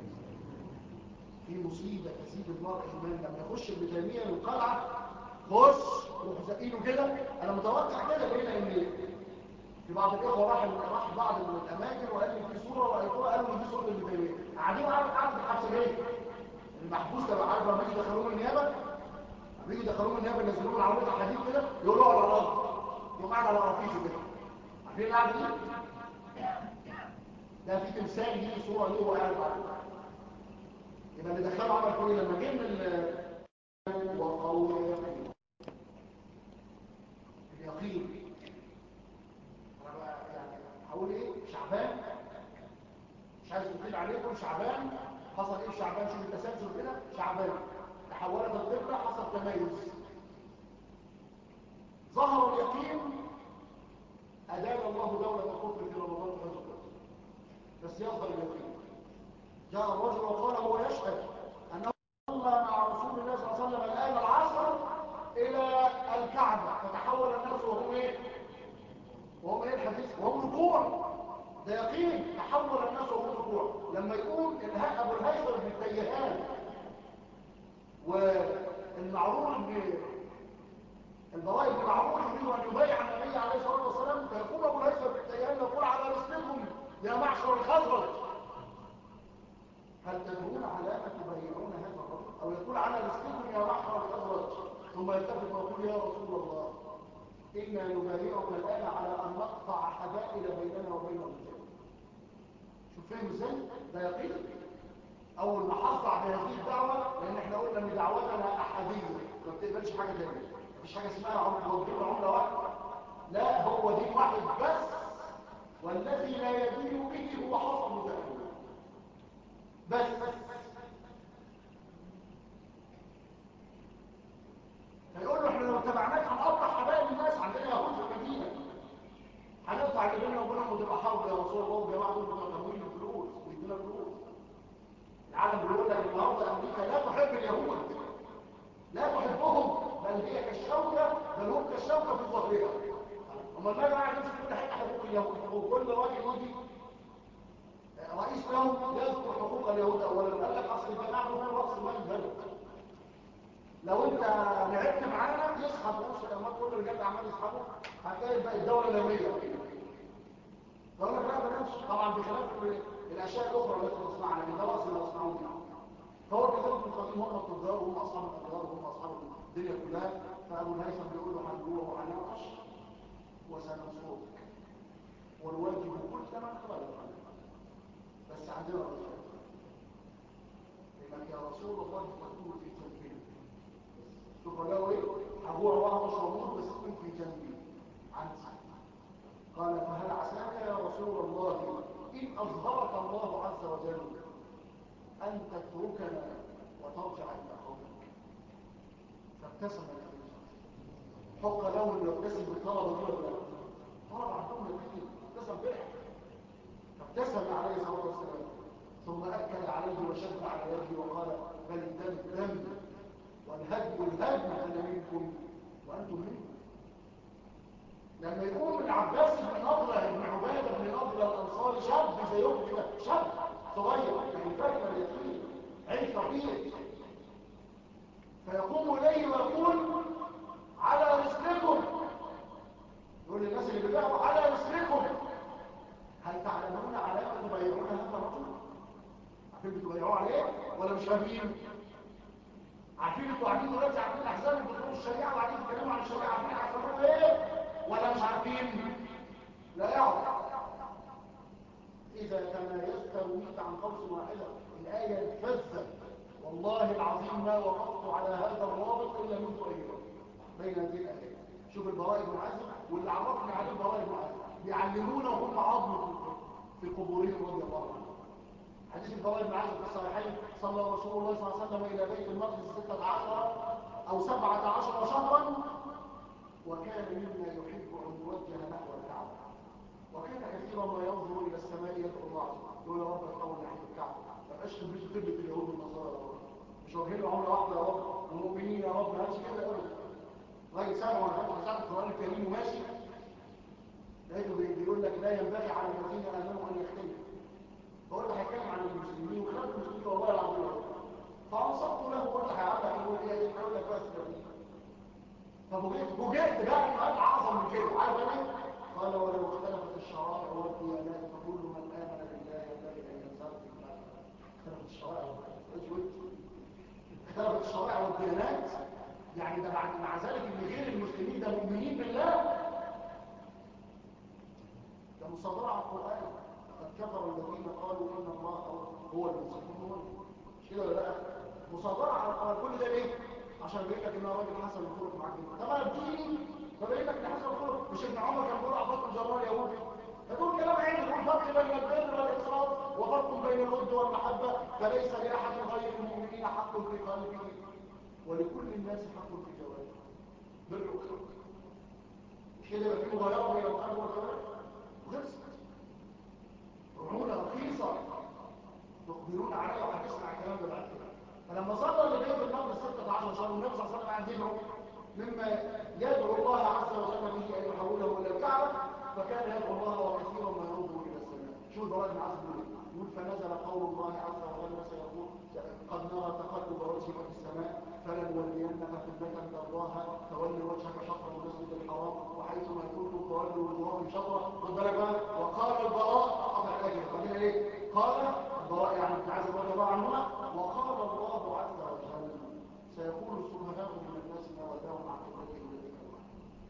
Speaker 1: في مصيبة تزيد المرء إيمان لما يخش ابن تيمية القلعة خش روح زقينه كده أنا متوقع كده لقينا إن في بعض الإخوة راح راح بعض من الأماكن وقال لي في صورة رأيتوها قالوا لي دي صورة ابن تيمية قاعدين عارف عارف الحبس جاي المحبوس ده عارف لما يجي يدخلوه من النيابة لما يجي يدخلوه من النيابة ينزلوه من عربية الحديد كده يقولوا على الأرض يقوم قاعد على رفيفه كده عارفين القعدة دي؟ ده في تمثال ليه صورة ليه وهو قاعد على يبقى اللي دخلوا عمل كل لما جه من وقول اليقين اليقين انا بقى يعني هقول ايه شعبان مش عايز اطيل عليكم شعبان حصل ايه في شعبان شوف التسلسل كده شعبان تحولت القبله حصل تميز ظهر اليقين ادان الله دوله الكفر في رمضان وحزب بس يظهر اليقين جاء الرجل وقال هو يشهد أنه صلى مع رسول الله صلى الله عليه وسلم الآن العصر إلى الكعبة فتحول الناس وهم إيه؟ وهم إيه الحديث؟ وهم ركوع ده يقين تحول الناس وهم ركوع لما يقول الها أبو الهيثم بن التيهان والمعروف بن البراء بن معروف يريد أن يبايع النبي عليه الصلاة والسلام فيقول أبو الهيثم بن التيهان يقول على رسلكم يا معشر الخزرج هل تدعون على أن تبايعون هذا الرجل أو يقول على رزقكم يا بحر الأزرج ثم يلتفت ويقول يا رسول الله إنا نبايعك الآن على أن نقطع حبائل بيننا وبين الرجال شوف فهم ازاي؟ ده يقين أول ما حصع بهذه الدعوة لأن احنا قلنا إن دعوتنا أحادية ما بتقبلش حاجة تانية مفيش حاجة اسمها عملة وجهة عملة واحدة لا هو دين واحد بس والذي لا يدين به هو حصل متأكد بس فيقول له احنا لو اتبعناك هنقطع حبايب الناس عندنا يهود في المدينه هنقطع اللي بيننا وبينهم وتبقى حرب يا رسول الله والجماعه دول بتوع تمويل الفلوس ويدينا فلوس العالم بيقول لك النهارده امريكا لا تحب اليهود لا اليهود وكل راجل يهودي رئيس لهم يذكر حقوق اليهود اولا قال لك اصل الجماعه دول راس مال البلد لو انت لعبت معانا يسحب رؤوس الاموال كل الرجال عمال يسحبوا هتلاقي بقى الدوله الاميه فقال لك لا بلاش طبعا بخلاف الاشياء الاخرى التي تصنعها لان ده راس ما يصنعون فهو كذلك القديم هم التجار وهم اصحاب الادوار وهم اصحاب الدنيا كلها فابو الهيثم بيقول له هنجوع وهنعطش وسنصوت والواجب كل من خلق بس عندنا رسول انك يا رسول الله تكون في جنبي شوف له ايه هجوع وهمش وموت بس تكون في جنبي عندي قال فهل عساك يا رسول الله ان اظهرك الله عز وجل ان تتركنا وترجع الى قومك فابتسم النبي حق له ان يبتسم بالطلبه دي ولا لا طلب عندهم الدين ابتسم فرح فابتسم عليه الصلاه والسلام ثم اكل عليه وشد على يده وقال بل دم دم والهدم الهدم انا منكم وانتم منكم لما يكون العباس بن نضره بن عباده بن نضره الانصاري شاب زيهم كده شاب صغير يعني فاكر اليتيم عين فقير فيقوم اليه ويقول على رسلكم يقول للناس اللي بيبيعوا على رسلكم هل تعلمون علامه تبايعون هذا الرجل عارفين بتبايعوه عليه ولا مش فاهمين عارفين انتوا قاعدين دلوقتي عارفين احزاب بتقول الشريعه وقاعدين تتكلموا عن الشريعه عارفين هيحصلوا ايه ولا مش عارفين لا يعرف اذا تمايزت رميت عن قوس واحده الايه الفذه والله العظيم ما وقفت على هذا الرابط الا منذ ايام بين هذه الايات شوف البراء بن عازم واللي عرفني عليه البراء بن عازم بيعلمونا وهم عظم في قبورهم رضي الله عنهم حديث البراء بن عازم في الصحيحين صلى رسول الله صلى الله عليه وسلم الى بيت المقدس 16 او 17 شهرا وكان مما يحب ان يوجه نحو الكعبه وكان كثيرا ما ينظر الى السماء يدعو الله يقول يا رب اطول ناحيه الكعبه ما بقاش تلبسوا قبله اليهود والنصارى يا رب مش واجهين له عمره واحده يا رب المؤمنين يا رب ما قالش كده ابدا راجل سامع وانا فاتح ساعه القران الكريم وماشي لقيته بيقول لك لا ينبغي على الذين امنوا ان يختلفوا بقول له هيتكلم عن المسلمين وخلاف المسلمين والله العظيم فانصبت له قلت هيعرف يقول ايه يقول لك بس فبوجئت بوجئت بقى سؤال اعظم من كده عارف ايه قال ولو اختلفت الشرائع والديانات فكل من امن بالله ينبغي ان ينصرف في الله اختلفت الشرائع اختلفت الشرائع والديانات يعني ده مع, مع ذلك ان غير المسلمين ده مؤمنين بالله ده مصادرة على القرآن قد كفر الذين قالوا ان الله هو المسلمون مش كده ولا لا مصادرة على القرآن كل ده ليه عشان بيقول لك ان راجل حسن الخلق معاك طبعا الدين فبيقول لك ان حسن الخلق مش ابن عمر كان بيقول عباد الجرار يهودي يقول كلام عين يقول فرق بين البر والاقصاد وفرق بين الود والمحبه فليس لاحد غير المؤمنين حق في قلبه ولكل الناس حق في جواره بر وخلق مش كده يبقى في مغايره بين القلب والجوار وخلصت رعونه رخيصه تخبرون عليها وهتسمع الكلام ده بعد كده فلما صلى لبيت المقدس 16 شهر والنبي صلى الله عليه وسلم عايز يدعو مما يدعو الله عز وجل به ان يحوله الى الكعبه فكان يدعو الله وكثيرا ما يرده الى السماء شو البراء بن عازم يقول يقول فنزل قول الله عز وجل سيقول قد نرى تقلب وجهك في السماء فلنولينك قبلة ترضاها فول وجهك شطر المسجد الحرام وحيث ما كنتم فولوا وجوهكم شطره خد بالك بقى وقال البراء قطع الاجر قال ايه؟ قال البراء يعني ابن عازم رضي الله عنهما وقال الله عز وجل سيقول السفهاء من الناس ما وداهم عن قبلتهم التي كانوا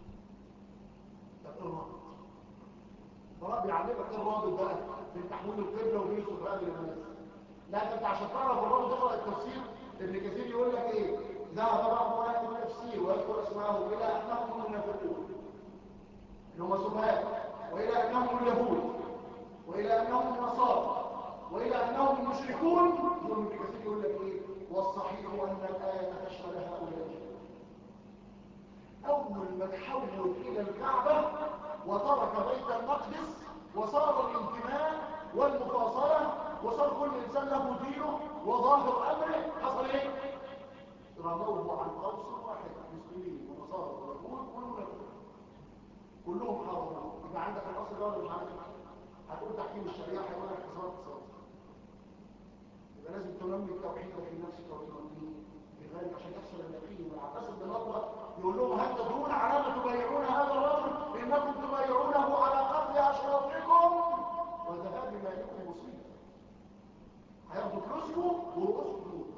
Speaker 1: الرابط البراء بيعلمك ايه الرابط بقى في تحويل القبله وبين السفهاء للناس لا ده انت عشان تعرف الرابط تقرا التفسير ابن كثير يقول لك ايه ذهب بعض اهل التفسير ويذكر اسمائهم الى انهم المنافقون اللي هم سفهاء والى انهم اليهود والى انهم النصارى والى انهم المشركون يقول ابن كثير يقول لك ايه والصحيح ان الايه تشمل هؤلاء اول ما تحول الى الكعبه وترك بيت المقدس وصار الانتماء والمفاصله وصار كل انسان له دينه وظاهر امره حصل ايه رموه عن قوس واحد مسلمين ونصارى ويهود كلهم كلهم حرموا يبقى عندك الاصل ده ولا مش عارف هتقول تحكيم الشريعه هيقول لك حساب اقتصادي يبقى لازم تنمي التوحيد في نفسك وتنميه بذلك عشان يحصل اليقين والعباس بن نضره يقول لهم هل تدرون على ما تبايعون هذا الرجل انكم تبايعونه على قتل اشرافكم وذهاب مالكم مصيبه هياخدوا فلوسكم ورؤوسكم تموت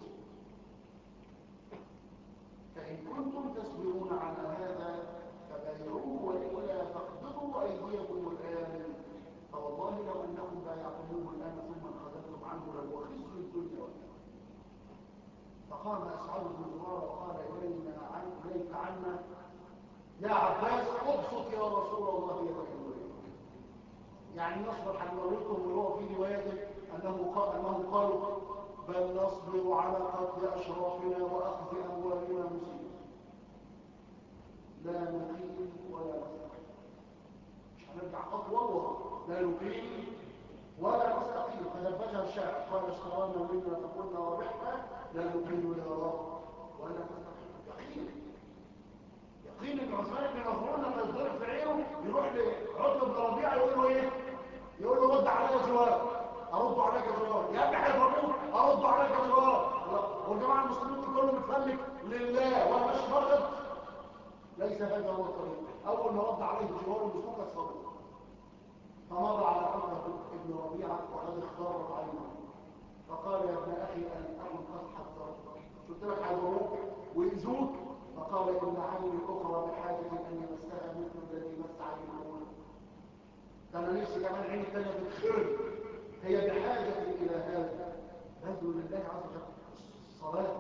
Speaker 1: فان كنتم تصبرون على هذا فبايعوه والا فاقبضوا ايديكم الان فوالله لو انكم بايعتموه الان ثم انخذلتم عنه لهو خزي الدنيا والاخره فقام أسعد بن زرار وقال إلينا عن إليك عنا يا عباس ابسط يا رسول الله يدك الولي يعني نصبر حنموتهم وهو في رواية أنه قال أنه قالوا بل نصبر على قتل أشرافنا وأخذ أموالنا مسلمين لا نقيم ولا نستقيم مش هنرجع خطوة ورا لا نقيم ولا نستقيم فنبتها الشاعر قال اشترانا منا فقلنا ورحنا لا نقيم ولا رب ولا نستقيم يقين يقين ان عثمان بن مظلوم لما يضرب في عينه يروح لعطل بن ربيعه يقول له ايه يقول له رد عليا جواب ارد عليك جواب يا ابني هيضربوك ارد عليك جواب والجماعه المسلمين كلهم متفلك لله وانا ماشي فقط ليس هذا هو الطريق اول ما رد عليه جواب المسلوك الصبر فمر على عمر بن ربيعه وقد اختارت عينه فقال يا ابن اخي ان اكن قد حذرتك قلت لك حذروك ويزوك فقال ان عيني الاخرى بحاجه ان يمسها مثل الذي مس عيني الاولى ده انا نفسي كمان عيني الثانيه تتخرج هي بحاجه الى هذا بذل لله عز وجل الصلاه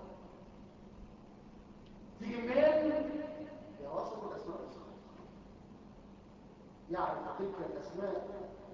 Speaker 1: تيجي منين يا واسط الاسماء والصفات يعرف تلك الاسماء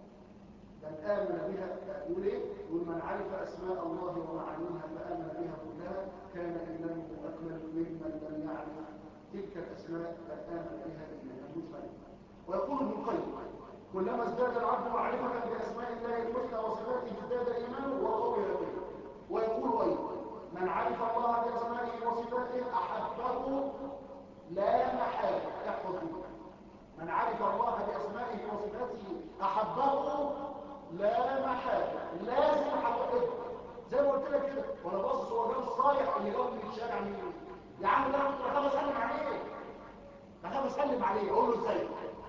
Speaker 1: من آمن بها يقول ايه يقول من عرف أسماء الله ومعانيها فآمن بها كلها كان إيمانه أكمل ممن لم يعرف تلك الأسماء بل آمن بها إيمانا مجملا ويقول ابن القيم كلما ازداد العبد معرفة بأسماء الله الحسنى وصفاته ازداد إيمانه وقوي يقينه ويقول أيضا من عرف الله بأسمائه وصفاته أحبه لا محالة يحفظ به من عرف الله بأسمائه وصفاته أحبه لا محالة لازم حقيقته زي ما قلت لك كده وانا باصص هو جنب الصايع اللي جنب من الشارع مين يا عم ده انا كنت بخاف اسلم عليه بخاف اسلم عليه اقول له ازاي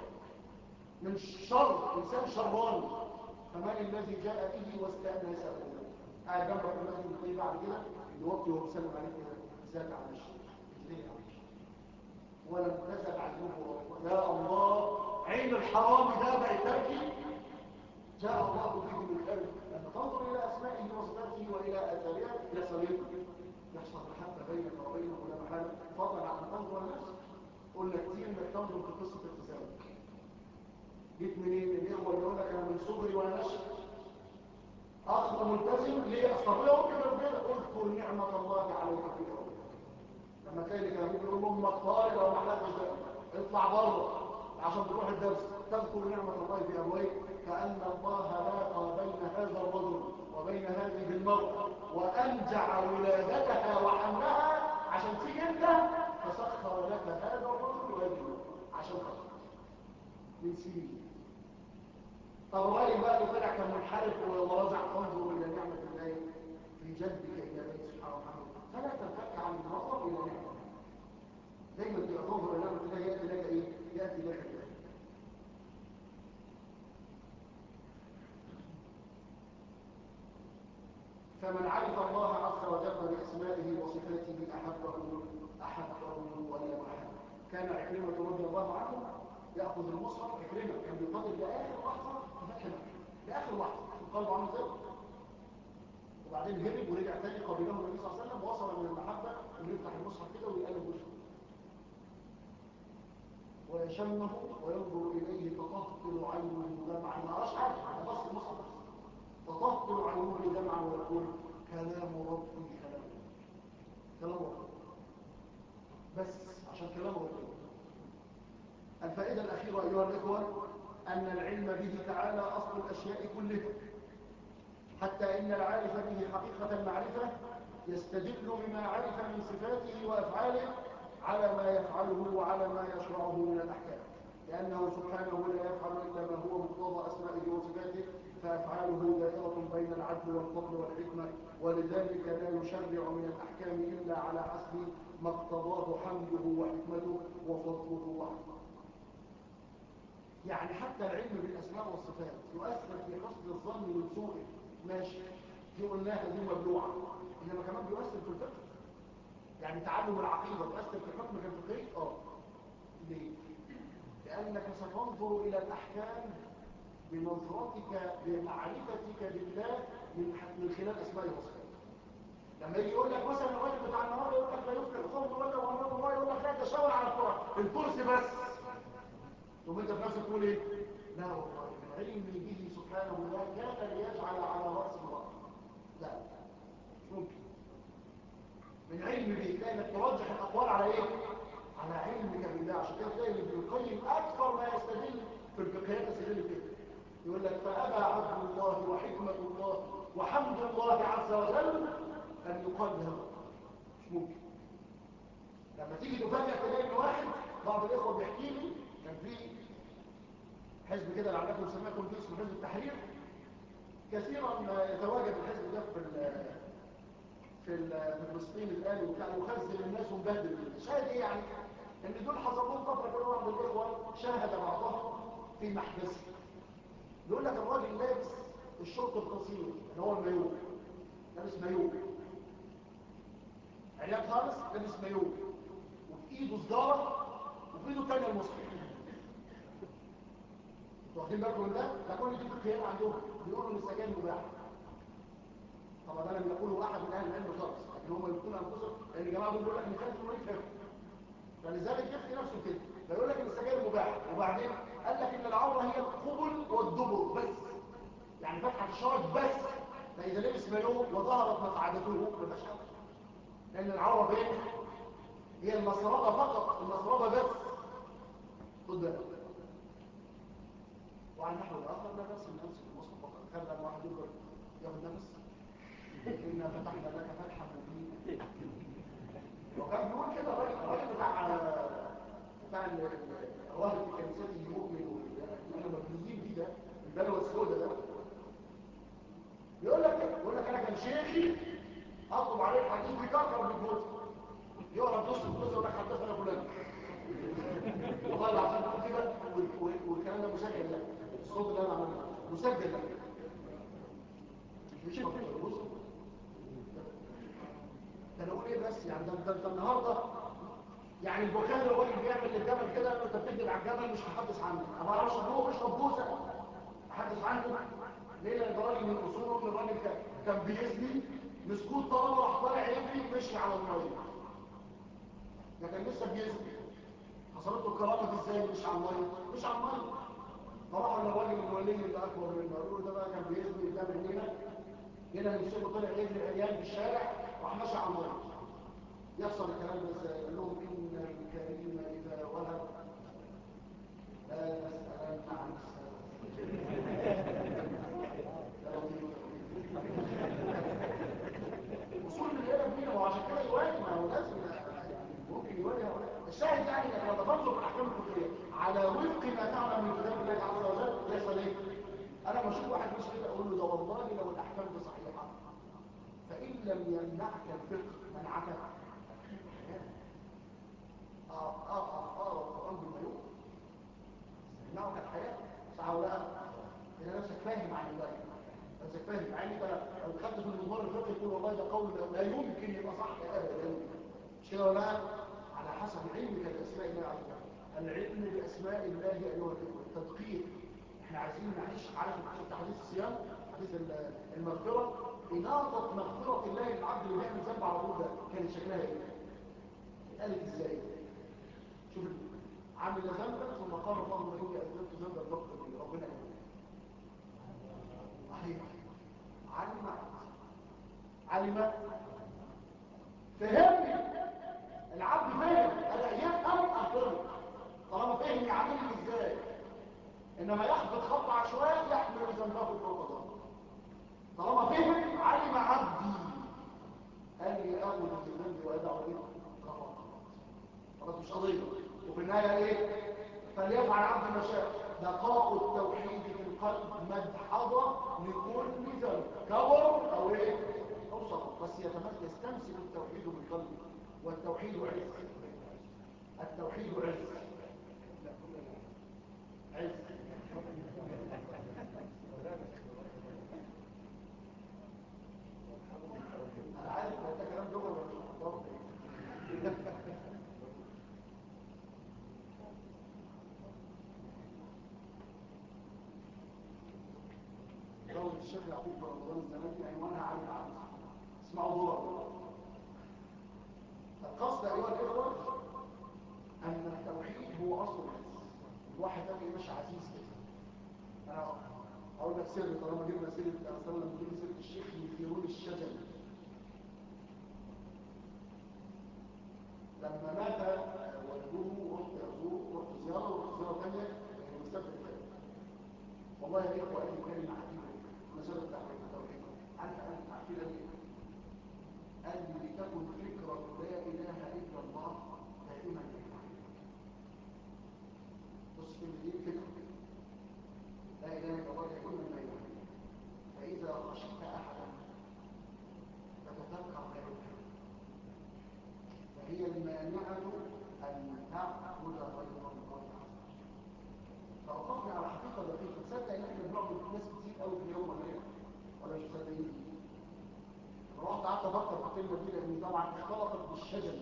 Speaker 1: من شر انسان شران فمن الذي جاء به واستأنسه قاعد جنبك المسجد الطيب بعد كده اللي وقته وهو بيسلم عليك كده ازيك يا عم الشيخ ازيك يا عم الشيخ ولم تزل عزمه يا الله عين الحرام ده بقى تبكي جاء الله به من خير لما تنظر الى اسمائه وصفاته والى اثارها يحصل ايه يحصل محبه بينك وبينه ولا محاله فضلا عن تنظر لنفسك قلنا كتير انك تنظر في قصه التزامك جيت منين الاخوه اللي يقول لك انا من صغري وانا نشأ اخ ملتزم ليه استطيعه كده وكده اذكر نعمه الله عليك في يوم لما تلاقي لك ابوك يقول امك طارق لو ما حدش اطلع بره عشان تروح الدرس تذكر نعمه الله في ابويك كأن الله لاقى بين هذا الرجل وبين هذه المرأة وأنجع ولادتها وحملها عشان تيجي انت فسخر لك هذا الرجل وهذه المرأة عشان خاطر من سنين طب الراجل بقى اللي طلع كان منحرف ورجع تنظر الى نعمه الله في جدك الى الله سبحانه وتعالى فلا تنفك عن النظر الى نعمه دايما تبقى تنظر الى نعمه الله ياتي لك ايه؟ ياتي لك ايه؟ فمن عرف الله عز وجل بأسمائه وصفاته أحبه أحبه ولا محبه كان عكرمة رضي الله عنه يأخذ المصحف عكرمة كان بيقدر لآخر لحظة فتح لآخر لحظة قلبه عامل زي وبعدين هرب ورجع تاني قبله النبي صلى الله عليه وسلم وصل من المحبة انه يفتح المصحف كده ويقلب وشه ويشمه وينظر إليه فتهطل عينه دمعا ما أشعر بس المصحف فتهطل عينه دمعا ويقول كلام ربي كلام كلام ربي بس عشان كلام ربي الفائدة الأخيرة أيها الإخوة أن العلم به تعالى أصل الأشياء كلها حتى إن العارف به حقيقة المعرفة يستدل بما عرف من صفاته وأفعاله على ما يفعله وعلى ما يشرعه من الأحكام لأنه سبحانه لا يفعل إلا ما هو العدل والفضل والحكمة ولذلك لا يشرع من الأحكام إلا على حسب ما اقتضاه حمده وحكمته وفضله وحكمته يعني حتى العلم بالأسماء والصفات يؤثر في حسن الظن من سوءه ماشي دي قلناها دي مبلوعة إنما كمان بيؤثر في الفقه يعني تعلم العقيدة بيؤثر في حكمك الفقهي اه ليه؟ لأنك ستنظر إلى الأحكام بنظرتك بمعرفتك بالله من من خلال أسماء وصفات لما يجي يقول لك مثلا الراجل بتاع النهارده يقول لك لا يفلح الخمر ولا ولا الله يقول لك لا تشاور على الكرة الكرسي بس ثم انت في نفسك تقول ايه لا والله العلم به سبحانه لا كان ليجعل على راس الله لا مش ممكن من علم به لانك ترجح الاقوال على ايه على علمك بالله عشان كده تلاقي ابن القيم اكثر ما يستدل في الفقهيات يستدل كده يقول لك فابى عبد الله وحكمه الله وحمد الله عز وجل ان يقال له مش ممكن لما تيجي تفاجئ تلاقي ان واحد بعض الاخوه بيحكي لي كان في حزب كده لعلكم سمعتم فيه اسمه حزب التحرير كثيرا ما يتواجد الحزب ده في في في فلسطين الان وبتاع يخزن الناس ومبهدل شاهد ايه يعني ان دول حصلوا فتره كده واحد من الاخوه شاهد بعضهم في محبسه يقول لك الراجل لابس الشرط القصير اللي هو المايو لابس مايو عريان خالص لابس مايو وفي ايده سجاره وفي ايده الثانيه المصحف واخدين بالكم من ده ده كل دي فقهيات عندهم بيقولوا ان السجاير مباحه طبعا ده لم يقوله احد من اهل العلم خالص لكن هم يقولون انفسهم لان الجماعه دول بيقول لك ان كانت مريض فهم فلذلك يفتي نفسه كده فيقول لك ان السجاير مباحه وبعدين قال لك ان العوره هي القبل والدبر بس يعني فتحه الشرج بس فاذا لبس مايوه وظهرت مقعدته ما فيش لان العوره فين هي المسربه فقط المسربه بس خد بالك وعن نحو الاخر لا بس من نفس المصحف فقط خلى الواحد يقدر ياخد نفس إنا فتحنا لك فتحا مبينا وكان بيقول كده الراجل الراجل بتاع بتاع الراهب في كنيسته المؤمن احنا مبنيين بيه ده البلوى السوداء ده يقول لك يقول لك انا كان شيخي اطلب عليه الحديث بكثره بالجوز يقرا نص الجوز يقول لك حدثنا فلان والله العظيم يقول كده والكلام ده مسجل لك الصوت اللي انا عملته مسجل لك مش مش ده انا اقول ايه بس يعني ده ده النهارده يعني البخاري لو راجل بيعمل للجبل كده انت بتكذب على الجبل مش هحدث عنه انا ما اعرفش هو بيشرب بوسه احدث عنه ليه لان ده راجل من اصوله ان الراجل كان بيزني مسكوت طالما راح طالع يجري مشي على الميه ده كان لسه بيزني حصلت له الكرامه دي ازاي مش على الميه مش على الميه فراحوا للراجل الولي اللي اكبر منه قالوا له ده بقى كان بيزني قدام هنا هنا المسيح طلع يجري عيال في الشارع راح ماشي على الميه يحصل الكلام ده ازاي قال لهم ان الكريم اذا وهب لا تسالن عن وصول من هنا بينا وعشان كده يواجه ما هو لازم ممكن يواجه الشاهد يعني انك لما تنظر في الاحكام الفقهيه على وفق ما تعلم من كتاب الله عز وجل يحصل ايه؟ انا لما اشوف واحد مش كده اقول له ده والله لو الاحكام دي صحيحه فان لم يمنعك الفقه منعك اه اه اه اه القران بالملوك يمنعك الحياه صح ولا لا؟ اذا نفسك فاهم عن الله نفسك فاهم مع ان انت لو دخلت في المضمار الفقهي تقول والله ده قول لا يمكن يبقى صح ابدا مش كده ولا لا؟ على حسب علمك باسماء الله عز وجل العلم باسماء الله ايها الاخوه التدقيق احنا عايزين نعيش عارف شفت حديث الصيام حديث المغفره اناطه مغفره الله للعبد اللي بيعمل ذنب على طول ده كانت شكلها ايه؟ اتقالت ازاي؟ شوف عمل ذنبا ثم قال اللهم اني اذنبت ذنبا فاغفر لي ربنا يقول صحيح علم علم فهمني العبد فهم انا يفهم اغفر طالما فهم يعمل ازاي انما يحبط خط عشوائي يحمل ذنبه فوق ظهره طالما فهم علم عبدي اني اخذ بذنبي وادعو به غفر خلاص مش قضيه وفي النهايه ايه فليفعل عبد ما شاء بقاء التوحيد في القلب مدحضة لكل ذنب كبر أو إيه؟ أو صغر بس يتمثل يستمسك التوحيد بالقلب والتوحيد عز التوحيد عز عز انا عارف هو ده كلام لغه ولا مش مضبوط دولة الشيخ يعقوب في رمضان الزمان دي عنوانها عن العبد اسمعوا دور القصد ايها الاخوه ان التوحيد هو اصل العز الواحد ده مش عزيز كده انا اقول لك سر طالما جبنا سيره اصلا لما جبنا سيره الشيخ يثيرون الشجر لما مات والده رحت ازوره رحت زياره ورحت زياره ثانيه المستشفى الثاني والله يا اخوه قال لي كلمه عجيبه مساله التوحيد التوحيد عارف قال لي عارفين قال لي قال لي لتكن فكره لا اله الا الله دائما بص كلمه دي فكره لا اله الا الله دائما لا اله فاذا خشيت احدا فتذكر ذلك فهي المانعه ان تعبد غير الله فوقفنا على حقيقه دقيقه تصدق ان احنا بنعبد ناس كتير قوي في اليوم ولا ايه ولا مش مصدقين رحت قعدت افكر في الكلمه دي لان طبعا اختلطت بالشجن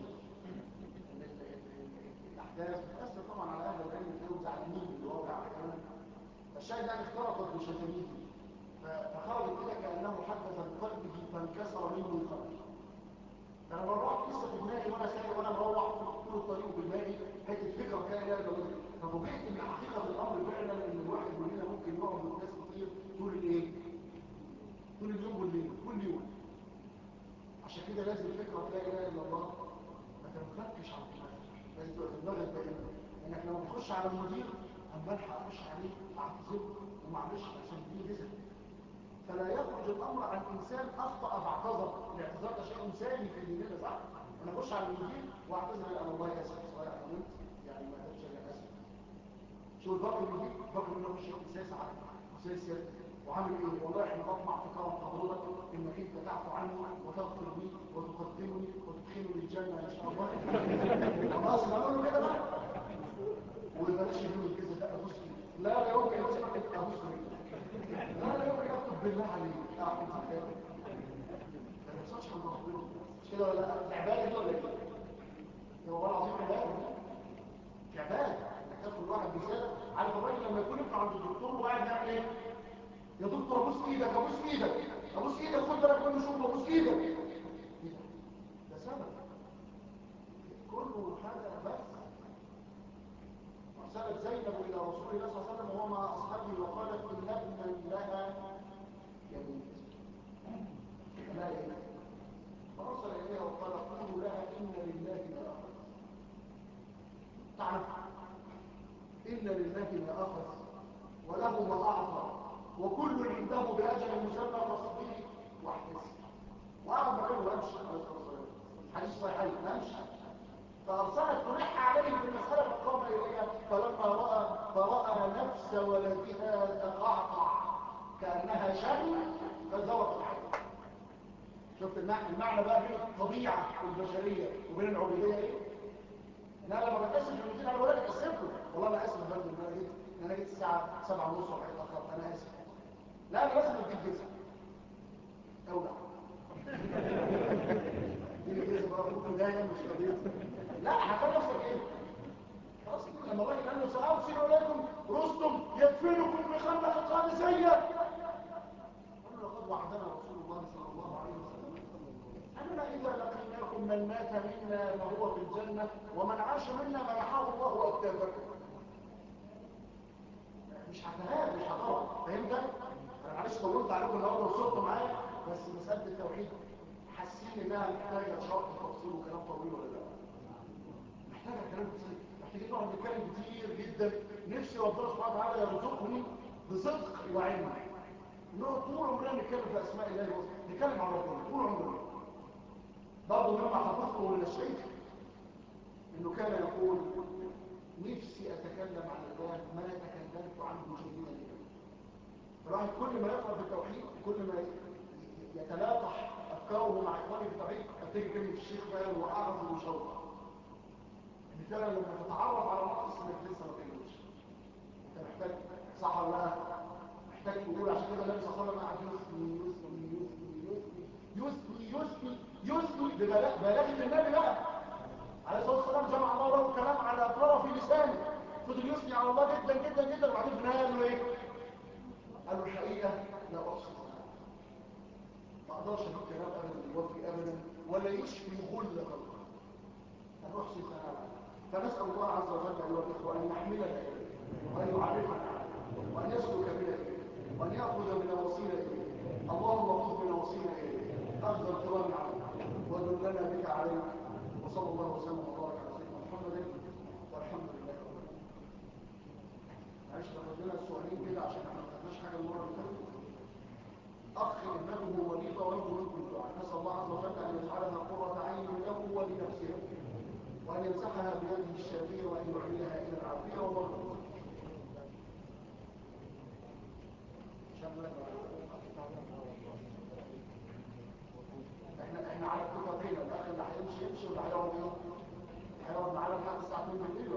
Speaker 1: الاحداث بتاثر طبعا على اهل العلم تلاقيهم زعلانين من الواقع احيانا فالشاهد يعني اختلطت بشجنيه فخرجت كده كانه حدث بقلبه فانكسر منه القلب انا مرات لسه في دماغي وانا سايق وانا مروح طول الطريق في دماغي حته فكره كده لا لا ففوجئت ان حقيقه الامر فعلا ان الواحد مننا ممكن يقعد مع ناس كتير طول الايه طول اليوم والليل كل يوم عشان كده لازم فكره لا اله الا الله ما تنفكش عن دماغك لازم تبقى في دماغك دائما انك لما تخش على المدير اما الحق اخش عليه اعتذر ومعلش عشان دي رزق فلا يخرج الامر عن انسان اخطا فاعتذر الاعتذار ده شيء انساني في ديننا صح انا اخش على المدير واعتذر انا والله اسف صراحه انا وانت يعني ما قدرتش انا اسف شو الباقي المدير باقي منه الشيخ اساس على اساس وعامل ايه والله احنا بطمع في كرم حضرتك انك انت تعفو عني وتغفر لي وتقدمني وتدخلني الجنه ان شاء الله خلاص نقول له كده بقى وبلاش يقول كده لا ابوس لا لا يمكن ابوس لا لا يمكن اكتب بالله عليك اعمل كده ما تنساش عن ربنا مش كده ولا العباده دي ولا ايه هو والله العظيم عباده دي عباده انك تاخد واحد بزياده عارف الراجل لما يكون ابنه عند الدكتور وقاعد يعمل ايه يا دكتور ابوس ايدك ابوس ايدك ابوس ايدك خد بالك من شغل ابوس ايدك ده سبب كله هذا بس ارسلت زينب الى رسول الله صلى الله عليه وسلم وهو مع اصحابه وقالت ان ابنا لها يموت لا يموت فارسل اليها وقال قولوا لها ان لله ما اخذ تعرف ان لله ما اخذ وله ما اعطى وكل عنده باجل مسمى فاصبري واحتسب وقعد مكانه وامشي عليه الصلاه والسلام حديث صحيح امشي فارسلت تلح عليه في المساله فقام اليها فلما راى فراى نفس ولدها تقعقع كانها شر فزوق الحياه شفت المعنى المعنى بقى بين الطبيعه البشريه وبين العبوديه ايه لا لما بتاسف في المدينه انا بقول لك اسف والله انا اسف برضه ان انا جيت انا جيت الساعه 7 ونص ولا اتاخرت انا اسف لا انا لازم اديك جزء اولع دي جزء بقى ممكن دايما مش قضيه لا هتلاقي نفسك ايه خلاص لما الراجل قال له سأرسل اليكم رستم يدفنكم بخندق القادسيه قال له لقد وعدنا رسول الله صلى الله عليه وسلم اننا اذا لقيناكم من مات منا فهو في الجنه ومن عاش منا منحاه الله اكتافكم مش هتهاب مش هتهاب فهمت انا معلش طولت عليكم النهارده وصلتوا معايا بس مساله التوحيد حاسين انها محتاجه شرح وتفصيل وكلام طويل ولا لا محتاجه كلام كتير محتاجين نقعد نتكلم كتير جدا نفسي ربنا سبحانه وتعالى يرزقني بصدق وعلم نقعد طول عمرنا نتكلم في اسماء الله وصفاته نتكلم عن ربنا طول عمرنا برضه مما حفظته من الشيخ انه كان يقول نفسي اتكلم عن الله ما تكلمت عنه جميلا اليوم الواحد كل ما يقرأ في التوحيد كل ما يتلاقح أفكاره مع إخوانه في التوحيد هتيجي كلمة الشيخ فعلا وأعظم وشوقا إن فعلا لما تتعرف على نقص إنك لسه ما تجوش أنت محتاج صح ولا لا؟ محتاج تقول عشان كده النبي صلى الله عليه وسلم قاعد يسمي يسمي يسمي يسمي يسمي يسمي ببلاغة النبي بقى عليه الصلاة والسلام جمع الله له الكلام على طرف لسانه فضل يثني على الله جدا جدا جدا وبعدين في النهايه قال له ايه قال له الحقيقه لا احصي ما اقدرش اقول كلام ابدا يوفي ابدا ولا يشفي غل خلقه ان احصي ثناء فنسال الله عز وجل ايها الاخوه ان يحملنا اليه وان يعرفنا عليه وان يسلك بنا اليه وان ياخذ من نواصينا اليه اللهم خذ من نواصينا اليه اخذ الكرام عليه ودلنا بك عليه وصلى الله وسلم وبارك على سيدنا محمد والحمد لله رب العالمين معلش ناخد لنا السؤالين كده عشان احنا ما خدناش حاجه المره اللي فاتت اخ ابنته مريضه ويرجو منكم الدعاء نسال الله عز وجل ان يجعلها قره عين له ولنفسه وان يمسحها بيده الشافيه وان يعليها الى العافيه والله احنا احنا على اتفاقين الاخ اللي هيمشي يمشي واللي هيقعد ايه؟ هيقعد معانا لحد الساعه 2 بالليل